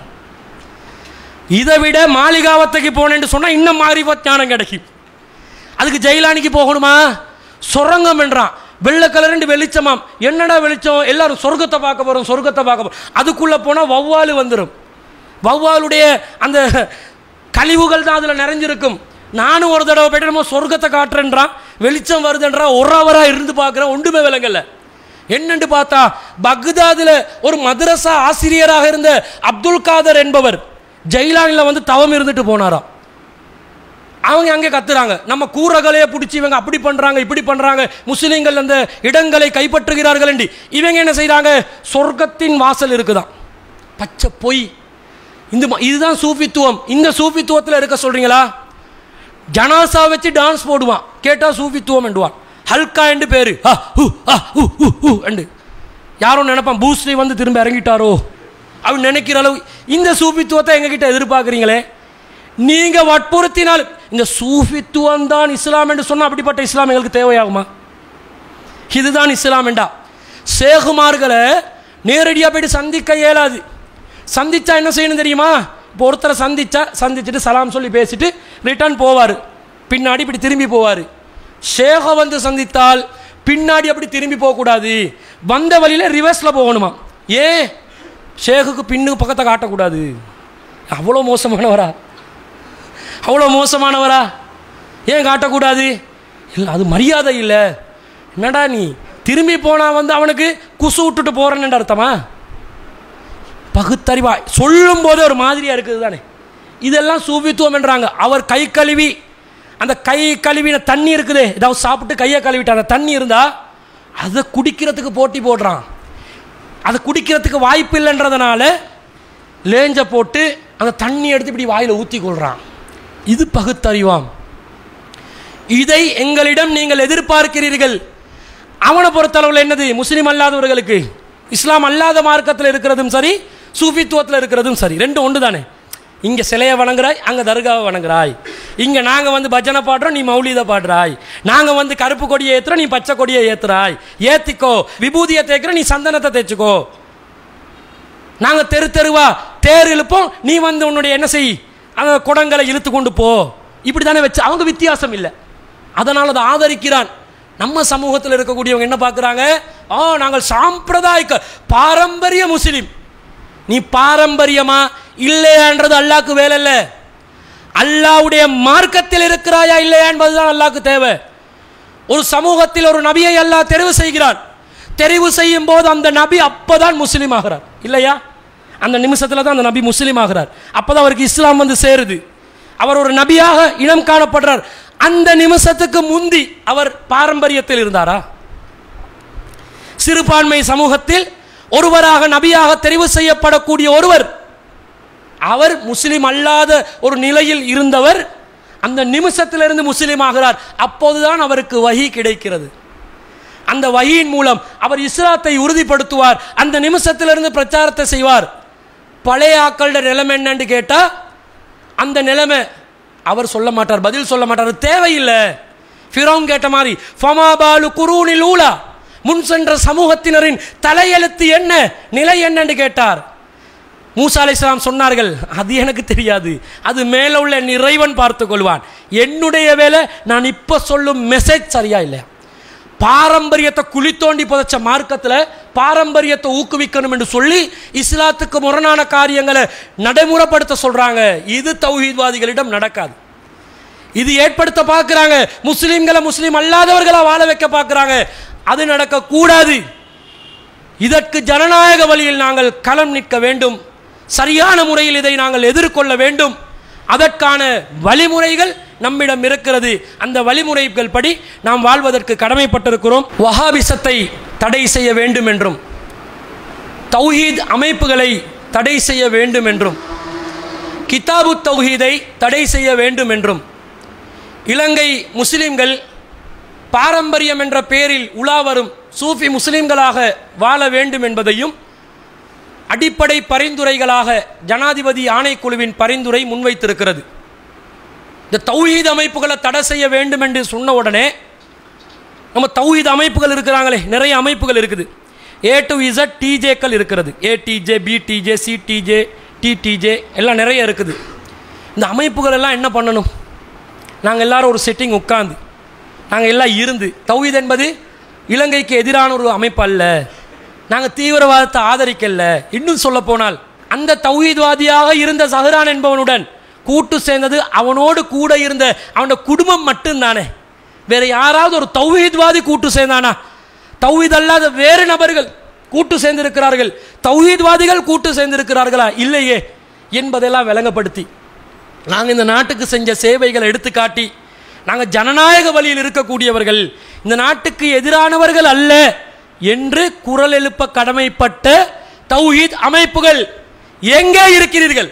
இதை விட மாளிகாவத்துக்கு போனேன்னு சொன்னால் இன்னும் மாரிஃபத் ஞானம் கிடைக்கும் அதுக்கு ஜெயிலானிக்கு போகணுமா சுரங்கம் என்றான் வெள்ளை கலருண்டு வெளிச்சமாம் என்னடா வெளிச்சம் எல்லாரும் சொர்க்கத்தை பார்க்க போகிறோம் சொர்க்கத்தை பார்க்க போகிறோம் அதுக்குள்ளே போனால் வௌவாலு வந்துடும் வௌவாலுடைய அந்த கழிவுகள் தான் அதில் நிறைஞ்சிருக்கும் நானும் ஒரு தடவை போயிட்டு நம்ம சொர்க்கத்தை காட்டுறேன்றான் வெளிச்சம் வருதுன்றான் ஒரு அவராக இருந்து பார்க்குறேன் ஒன்றுமே விளங்கல என்னன்னு பார்த்தா பக்தாதில் ஒரு மதரசா ஆசிரியராக இருந்த அப்துல் காதர் என்பவர் ஜெயிலானில் வந்து தவம் இருந்துட்டு போனாராம் அவங்க அங்கே கத்துறாங்க நம்ம கூறகளையே பிடிச்சி இவங்க அப்படி பண்றாங்க இப்படி பண்றாங்க முஸ்லீம்கள் அந்த இடங்களை கைப்பற்றுகிறார்கள் என்று இவங்க என்ன செய்றாங்க சொர்க்கத்தின் வாசல் இருக்குதாம் பச்சை பொய் இந்த ம- இதுதான் சூஃபித்துவம் இந்த சூஃபித்துவத்தில் இருக்க சொல்றீங்களா ஜனாசா வச்சு டான்ஸ் போடுவான் கேட்டா சூஃபித்துவம் என்றுவான் ஹல்கா என்று பேரு ஆ, ஹு, ஆ, ஹு, ஹு, ஹு என்று யாரும் நினைப்பான் பூஸ்லி வந்து திரும்ப இறங்கிட்டாரோ அவன் நினைக்கிற அளவு இந்த சூஃபித்துவத்தை எங்ககிட்ட எதிர்பார்க்குறீங்களே நீங்க வற்புறுத்தினால் இந்த சூஃபித்துவம் தான் இஸ்லாம் என்று சொன்னா அப்படிப்பட்ட இஸ்லாம் எங்களுக்கு தேவையாகுமா இதுதான் இஸ்லாம் என்றா சேகுமார்களை நேரடியாக போயிட்டு சந்திக்க இயலாது சந்திச்சா என்ன செய்யணும் தெரியுமா இப்போ ஒருத்தரை சந்திச்சா சந்திச்சுட்டு சலாம் சொல்லி பேசிட்டு ரிட்டர்ன் போவார் பின்னாடி இப்படி திரும்பி போவார் ஷேகை வந்து சந்தித்தால் பின்னாடி அப்படி திரும்பி போகக்கூடாது வந்த வழியில் ரிவர்ஸில் போகணுமா ஏன் ஷேகுக்கு பின்னுக்கு பக்கத்தை காட்டக்கூடாது அவ்வளோ மோசமானவரா அவ்வளோ மோசமானவரா ஏன் காட்டக்கூடாது இல்லை அது மரியாதை இல்லை என்னடா நீ திரும்பி போனா வந்து அவனுக்கு குசு விட்டுட்டு போறேன்னு அர்த்தமா பகுத்தறிவா சொல்லும் போதே ஒரு மாதிரியா இருக்குது தானே இதெல்லாம் சூபித்துவம் என்றாங்க அவர் கை கழுவி அந்த கை கழுவின தண்ணி இருக்குதே ஏதாவது சாப்பிட்டு கையை கழுவிட்டு அந்த தண்ணி இருந்தா அதை குடிக்கிறதுக்கு போட்டி போடுறான் அதை குடிக்கிறதுக்கு வாய்ப்பு இல்லைன்றதுனால லேஞ்ச போட்டு அந்த தண்ணி எடுத்து இப்படி வாயில் ஊற்றி கொள்றான் இது பகுத்தறிவாம் இதை எங்களிடம் நீங்கள் எதிர்பார்க்கிறீர்கள் அவனை பொறுத்தளவில் என்னது முஸ்லீம் அல்லாதவர்களுக்கு இஸ்லாம் அல்லாத மார்க்கத்தில் இருக்கிறதும் சரி சூஃபித்துவத்தில் இருக்கிறதும் சரி ரெண்டு ஒன்று தானே இங்கே சிலையை வணங்குறாய் அங்கே தர்காவை வணங்குறாய் இங்கே நாங்கள் வந்து பஜனை பாடுறோம் நீ மௌலிதை பாடுறாய் நாங்கள் வந்து கருப்பு கொடியை ஏற்றுறோம் நீ பச்சை கொடியை ஏற்றுறாய் ஏற்றிக்கோ விபூதியை தேய்க்கிற நீ சந்தனத்தை தேய்ச்சிக்கோ நாங்கள் தெரு தெருவா தேர் இழுப்போம் நீ வந்து உன்னுடைய என்ன செய் அந்த குடங்களை இழுத்து கொண்டு போ இப்படி தானே வச்சு அவங்க வித்தியாசம் இல்லை அதனால் அதை ஆதரிக்கிறான் நம்ம சமூகத்தில் இருக்கக்கூடியவங்க என்ன பார்க்குறாங்க ஆ நாங்கள் சாம்பிரதாயிக பாரம்பரிய முஸ்லீம் நீ பாரம்பரியமா இல்லையான்றது அல்லாக்கு வேலை இல்லை அல்லாவுடைய மார்க்கத்தில் இருக்கிறாயா இல்லையா என்பதுதான் அல்லாக்கு தேவை ஒரு சமூகத்தில் ஒரு நபியை அல்லாஹ் தெரிவு செய்கிறான் தெரிவு செய்யும் போது அந்த நபி அப்பதான் முஸ்லீம் ஆகிறார் இல்லையா அந்த நிமிஷத்தில் தான் அந்த நபி முஸ்லீம் ஆகிறார் அப்பதான் அவருக்கு இஸ்லாம் வந்து சேருது அவர் ஒரு நபியாக இனம் காணப்படுறார் அந்த நிமிஷத்துக்கு முந்தி அவர் பாரம்பரியத்தில் இருந்தாரா சிறுபான்மை சமூகத்தில் ஒருவராக நபியாக தெரிவு செய்யப்படக்கூடிய ஒருவர் அவர் முஸ்லிம் அல்லாத ஒரு நிலையில் இருந்தவர் அந்த நிமிஷத்திலிருந்து முஸ்லீம் ஆகிறார் அப்போதுதான் அவருக்கு வஹி கிடைக்கிறது அந்த வகியின் மூலம் அவர் இஸ்லாத்தை உறுதிப்படுத்துவார் அந்த நிமிஷத்திலிருந்து பிரச்சாரத்தை செய்வார் பழைய ஆக்களோட நிலைமை என்னன்னு கேட்டா அந்த நிலைமை அவர் சொல்ல மாட்டார் பதில் சொல்ல மாட்டார் அது தேவையில்லை ஃபிரோன் கேட்ட மாதிரி ஃபமா பாலு குரூனில் ஊலா முன் சென்ற சமூகத்தினரின் தலையெழுத்து என்ன நிலை என்னன்னு கேட்டார் மூசா அலைஹிஸ்ஸலாம் சொன்னார்கள் அது எனக்கு தெரியாது அது மேலே உள்ள நிறைவன் பார்த்து கொள்வான் என்னுடைய வேலை நான் இப்போ சொல்லும் மெசேஜ் சரியா இல்லை பாரம்பரியத்தை குழி தோண்டி புதைச்ச மார்க்கத்தில் பாரம்பரியத்தை ஊக்குவிக்கணும் என்று சொல்லி இஸ்லாத்துக்கு முரணான காரியங்களை நடைமுறைப்படுத்த சொல்றாங்க இது தௌஹீத்வாதிகளிடம் நடக்காது இது ஏற்படுத்த பார்க்குறாங்க முஸ்லீம்களை முஸ்லீம் அல்லாதவர்களா வாழ வைக்க பார்க்குறாங்க அது நடக்கக்கூடாது இதற்கு ஜனநாயக வழியில் நாங்கள் களம் நிற்க வேண்டும் சரியான முறையில் இதை நாங்கள் எதிர்கொள்ள வேண்டும் அதற்கான வழிமுறைகள் நம்மிடம் இருக்கிறது அந்த வழிமுறைகள் படி நாம் வாழ்வதற்கு கடமைப்பட்டிருக்கிறோம் வஹாபிசத்தை தடை செய்ய வேண்டும் என்றும் தௌஹீத் அமைப்புகளை தடை செய்ய வேண்டும் என்றும் கிதாபு தௌஹீதை தடை செய்ய வேண்டும் என்றும் இலங்கை முஸ்லிம்கள் பாரம்பரியம் என்ற பெயரில் உலாவரும் சூஃபி முஸ்லிம்களாக வாழ வேண்டும் என்பதையும் அடிப்படை பரிந்துரைகளாக ஜனாதிபதி ஆணைக்குழுவின் பரிந்துரை முன்வைத்திருக்கிறது இந்த தௌஹீத் அமைப்புகளை தடை செய்ய வேண்டும் என்று சொன்ன உடனே நம்ம தௌஹீத் அமைப்புகள் இருக்கிறாங்களே நிறைய அமைப்புகள் இருக்குது ஏ டு இசட் டிஜேக்கள் இருக்கிறது ஏடிஜே பிடிஜே சிடிஜே டிடிஜே எல்லாம் நிறைய இருக்குது இந்த அமைப்புகள் எல்லாம் என்ன பண்ணணும் நாங்கள் எல்லாரும் ஒரு செட்டிங் உட்காந்து நாங்கள் எல்லாம் இருந்து தௌஹீத் என்பது இலங்கைக்கு எதிரான ஒரு அமைப்பு அல்ல நாங்கள் தீவிரவாதத்தை ஆதரிக்கல இன்னும் சொல்ல போனால் அந்த தௌஹீத்வாதியாக இருந்த சஹரான் என்பவனுடன் கூட்டு சேர்ந்தது அவனோடு கூட இருந்த அவனோட குடும்பம் மட்டும்தானே வேற யாராவது ஒரு தௌஹீத்வாதி கூட்டு சேர்ந்தானா தௌஹீத் அல்லாத வேறு நபர்கள் கூட்டு சேர்ந்திருக்கிறார்கள் தௌஹீத்வாதிகள் கூட்டு சேர்ந்திருக்கிறார்களா இல்லையே என்பதெல்லாம் விளங்கப்படுத்தி நாங்கள் இந்த நாட்டுக்கு செஞ்ச சேவைகளை எடுத்துக்காட்டி நாங்கள் ஜனநாயக வழியில் இருக்கக்கூடியவர்கள் இந்த நாட்டுக்கு எதிரானவர்கள் அல்ல என்று குரல் எழுப்ப கடமைப்பட்ட தௌஹீத் அமைப்புகள் எங்கே இருக்கிறீர்கள்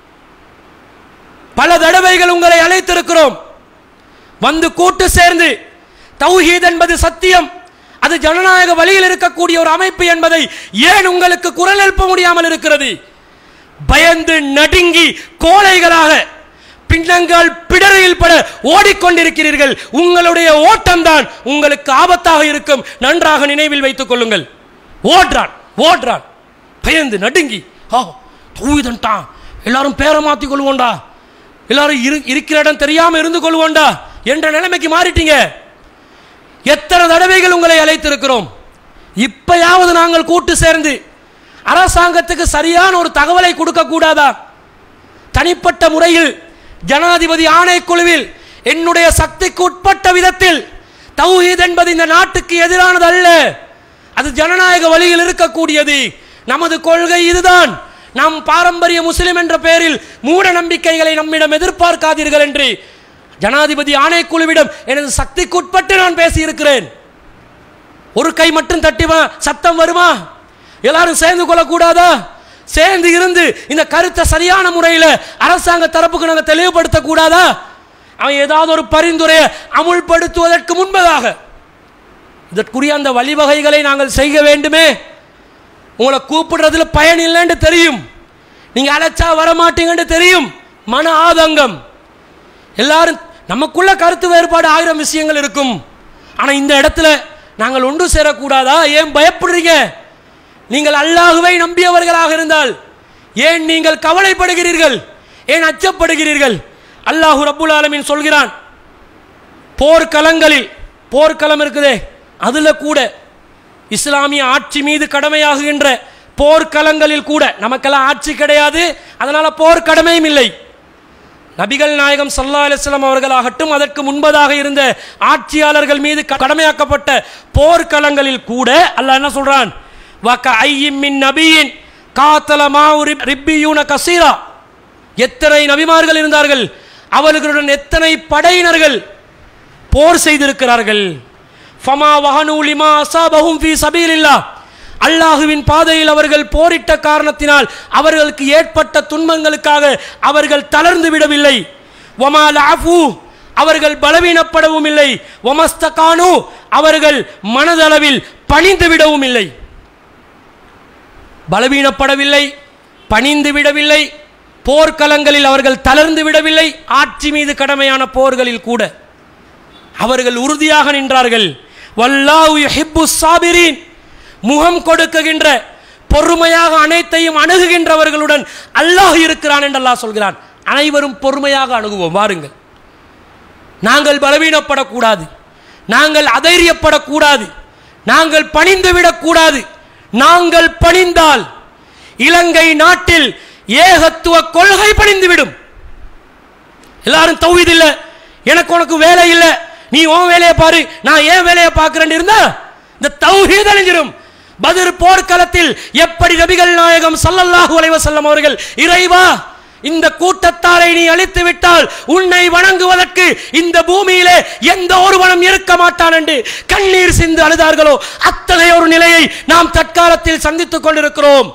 பல தடவைகள் உங்களை அழைத்திருக்கிறோம் வந்து கூட்டு சேர்ந்து தௌஹீத் என்பது சத்தியம் அது ஜனநாயக வழியில் இருக்கக்கூடிய ஒரு அமைப்பு என்பதை ஏன் உங்களுக்கு குரல் எழுப்ப முடியாமல் இருக்கிறது பயந்து நடுங்கி கோழைகளாக பின்னங்கால் பிடரையில் பட ஓடிக்கொண்டிருக்கிறீர்கள் உங்களுடைய ஓட்டம்தான் உங்களுக்கு ஆபத்தாக இருக்கும் நன்றாக நினைவில் வைத்துக் கொள்ளுங்கள் ஓடுறான் ஓடுறான் பயந்து நடுங்கி ஆ தூவிதன்ட்டான் எல்லாரும் பேரை மாத்தி கொள்வோண்டா எல்லாரும் இரு இருக்கிற இடம் தெரியாம இருந்து கொள்வோண்டா என்ற நிலைமைக்கு மாறிட்டீங்க எத்தனை தடவைகள் உங்களை அழைத்திருக்கிறோம் இப்பயாவது நாங்கள் கூட்டு சேர்ந்து அரசாங்கத்துக்கு சரியான ஒரு தகவலை கொடுக்க கூடாதா தனிப்பட்ட முறையில் ஜனாதிபதி ஆணைக்குழுவில் என்னுடைய சக்திக்கு உட்பட்ட விதத்தில் தௌஹீத் என்பது இந்த நாட்டுக்கு எதிரானது அல்ல அது ஜனநாயக வழியில் இருக்கக்கூடியது நமது கொள்கை இதுதான் நாம் பாரம்பரிய முஸ்லிம் என்ற பெயரில் மூட நம்பிக்கைகளை நம்மிடம் எதிர்பார்க்காதீர்கள் என்று ஜனாதிபதி ஆணைக்குழுவிடம் எனது சக்திக்குட்பட்டு நான் பேசியிருக்கிறேன் ஒரு கை மட்டும் தட்டிவா சத்தம் வருமா எல்லாரும் சேர்ந்து கொள்ளக்கூடாதா சேர்ந்து இருந்து இந்த கருத்தை சரியான முறையில் அரசாங்க தரப்புக்கு நாங்கள் தெளிவுபடுத்த கூடாதா அவன் ஏதாவது ஒரு பரிந்துரையை அமுல்படுத்துவதற்கு முன்பதாக இதற்குரிய அந்த வழிவகைகளை நாங்கள் செய்ய வேண்டுமே உங்களை கூப்பிடுறதுல பயன் இல்லைன்னு தெரியும் நீங்க அழைச்சா வர மாட்டீங்கன்னு தெரியும் மன ஆதங்கம் எல்லாரும் நமக்குள்ள கருத்து வேறுபாடு ஆயிரம் விஷயங்கள் இருக்கும் ஆனா இந்த இடத்துல நாங்கள் ஒன்று சேரக்கூடாதா ஏன் பயப்படுறீங்க நீங்கள் அல்லாஹுவை நம்பியவர்களாக இருந்தால் ஏன் நீங்கள் கவலைப்படுகிறீர்கள் ஏன் அச்சப்படுகிறீர்கள் அல்லாஹு ரப்புல் ஆலமீன் சொல்கிறான் போர்க்களங்களில் போர்க்களம் இருக்குதே அதுல கூட இஸ்லாமிய ஆட்சி மீது கடமையாகுகின்ற போர்க்களங்களில் கூட நமக்கெல்லாம் ஆட்சி கிடையாது அதனால போர் கடமையும் இல்லை நபிகள் நாயகம் சல்லா அலிஸ்லாம் அவர்களாகட்டும் அதற்கு முன்பதாக இருந்த ஆட்சியாளர்கள் மீது க- கடமையாக்கப்பட்ட போர்க்களங்களில் கூட அல்லாஹ் என்ன சொல்றான் வக்க ஐயும் மின் நபியின் காத்தல மாவுரி ரிப்பியூன கசீரா எத்தனை நபிமார்கள் இருந்தார்கள் அவர்களுடன் எத்தனை படையினர்கள் போர் செய்திருக்கிறார்கள் ஃபமா வஹனு லிமா அஸாபஹும் ஃபீ சபீலில்லாஹ் அல்லாஹுவின் பாதையில் அவர்கள் போரிட்ட காரணத்தினால் அவர்களுக்கு ஏற்பட்ட துன்பங்களுக்காக அவர்கள் தளர்ந்து விடவில்லை வமா லஅஃபு அவர்கள் பலவீனப்படவும் இல்லை வமஸ்தகானு அவர்கள் மனதளவில் பணிந்து விடவும் இல்லை பலவீனப்படவில்லை பணிந்து விடவில்லை போர்க்களங்களில் அவர்கள் தளர்ந்து விடவில்லை ஆட்சி மீது கடமையான போர்களில் கூட அவர்கள் உறுதியாக நின்றார்கள் வல்லாஹு யுஹிப்பு சாபிரீன் முகம் கொடுக்குகின்ற பொறுமையாக அனைத்தையும் அணுகுகின்றவர்களுடன் அல்லாஹ் இருக்கிறான் என்று அல்லாஹ் சொல்கிறான் அனைவரும் பொறுமையாக அணுகுவோம் வாருங்கள் நாங்கள் பலவீனப்படக்கூடாது நாங்கள் அதைரியப்படக்கூடாது நாங்கள் பணிந்து விடக்கூடாது நாங்கள் பணிந்தால் இலங்கை நாட்டில் ஏகத்துவ கொள்கை பணிந்துவிடும் எல்லாரும் தௌஹீத் இல்ல எனக்கு உனக்கு வேலை இல்ல நீ உன் வேலையை பாரு நான் ஏன் வேலையை பார்க்கிறேன்னு இருந்தா இந்த தௌஹீத் அழிஞ்சிரும் பதிர் போர்க்களத்தில் எப்படி நபிகள் நாயகம் ஸல்லல்லாஹு அலைஹி வஸல்லம் அவர்கள் இறைவா இந்த கூட்டத்தாரை நீ அழித்து விட்டால் உன்னை வணங்குவதற்கு இந்த பூமியிலே எந்த ஒருவனும் இருக்க மாட்டான் என்று கண்ணீர் சிந்து அழுதார்களோ அத்தகைய ஒரு நிலையை நாம் தற்காலத்தில் சந்தித்துக் கொண்டிருக்கிறோம்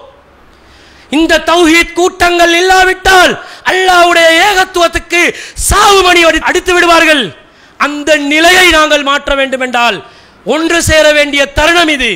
இந்த தௌஹீத் கூட்டங்கள் இல்லாவிட்டால் அல்லாஹ்வுடைய ஏகத்துவத்துக்கு சாவு மணி அடி- அடித்து விடுவார்கள் அந்த நிலையை நாங்கள் மாற்ற வேண்டும் என்றால் ஒன்று சேர வேண்டிய தருணம் இது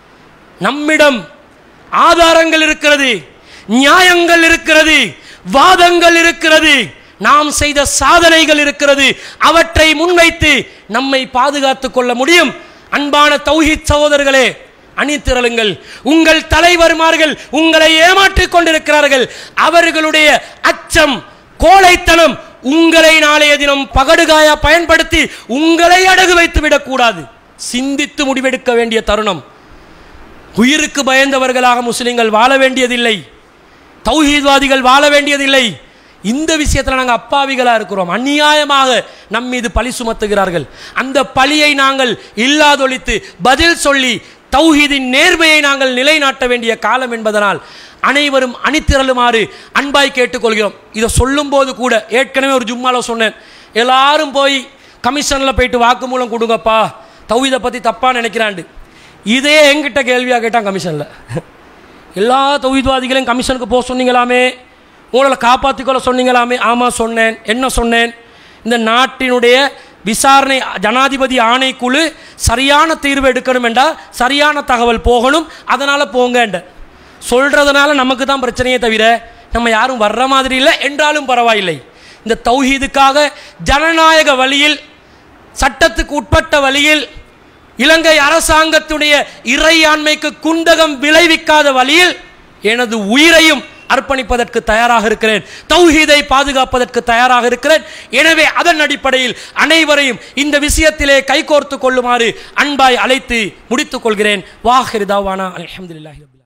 நம்மிடம் ஆதாரங்கள் இருக்கிறது நியாயங்கள் இருக்கிறது வாதங்கள் இருக்கிறது நாம் செய்த சாதனைகள் இருக்கிறது அவற்றை முன்வைத்து நம்மை பாதுகாத்துக் கொள்ள முடியும் அன்பான தௌஹீத் சகோதரர்களே அணிதிரளுங்கள் உங்கள் தலைவர்மார்கள் உங்களை ஏமாற்றிக் கொண்டிருக்கிறார்கள் அவர்களுடைய அச்சம் கோழைத்தனம் உங்களை நாளைய தினம் பகடுகாயா பயன்படுத்தி உங்களை அடகு வைத்து விடக்கூடாது சிந்தித்து முடிவெடுக்க வேண்டிய தருணம் உயிருக்கு பயந்தவர்களாக முஸ்லிம்கள் வாழ வேண்டியதில்லை தௌஹீத்வாதிகள் வாழ வேண்டியதில்லை இந்த விஷயத்தில் நாங்கள் அப்பாவிகளாக இருக்கிறோம் அநியாயமாக நம் மீது பழி சுமத்துகிறார்கள் அந்த பழியை நாங்கள் இல்லாதொழித்து பதில் சொல்லி தௌஹீதின் நேர்மையை நாங்கள் நிலைநாட்ட வேண்டிய காலம் என்பதனால் அனைவரும் அணிதிரளுமாறு அன்பாய் கேட்டுக்கொள்கிறோம் இதை சொல்லும்போது கூட ஏற்கனவே ஒரு ஜும்மால சொன்னேன் எல்லாரும் போய் கமிஷனில் போயிட்டு வாக்குமூலம் கொடுங்கப்பா தௌஹீதை பற்றி தப்பாக நினைக்கிறாண்டு இதே என்கிட்ட கேள்வியாக கேட்டான் கமிஷனில் எல்லா தௌஹீத்வாதிகளையும் கமிஷனுக்கு போக சொன்னீங்களாமே உங்களை காப்பாற்றிக்கொள்ள சொன்னீங்களாமே ஆமாம் சொன்னேன் என்ன சொன்னேன் இந்த நாட்டினுடைய விசாரணை ஜனாதிபதி ஆணைக்குழு சரியான தீர்வு எடுக்கணும் என்றால் சரியான தகவல் போகணும் அதனால் போங்கன்ற சொல்கிறதுனால நமக்கு தான் பிரச்சனையே தவிர நம்ம யாரும் வர்ற மாதிரி இல்லை என்றாலும் பரவாயில்லை இந்த தௌஹீதுக்காக ஜனநாயக வழியில் சட்டத்துக்கு உட்பட்ட வழியில் இலங்கை அரசாங்கத்துடைய இறையாண்மைக்கு குந்தகம் விளைவிக்காத வழியில் எனது உயிரையும் அர்ப்பணிப்பதற்கு தயாராக இருக்கிறேன் தௌஹீதை பாதுகாப்பதற்கு தயாராக இருக்கிறேன் எனவே அதன் அடிப்படையில் அனைவரையும் இந்த விஷயத்திலே கைகோர்த்து கொள்ளுமாறு அன்பாய் அழைத்து முடித்துக் கொள்கிறேன் வாஹிரிதாவானா அல்ஹம்துலில்லாஹி ரப்பில்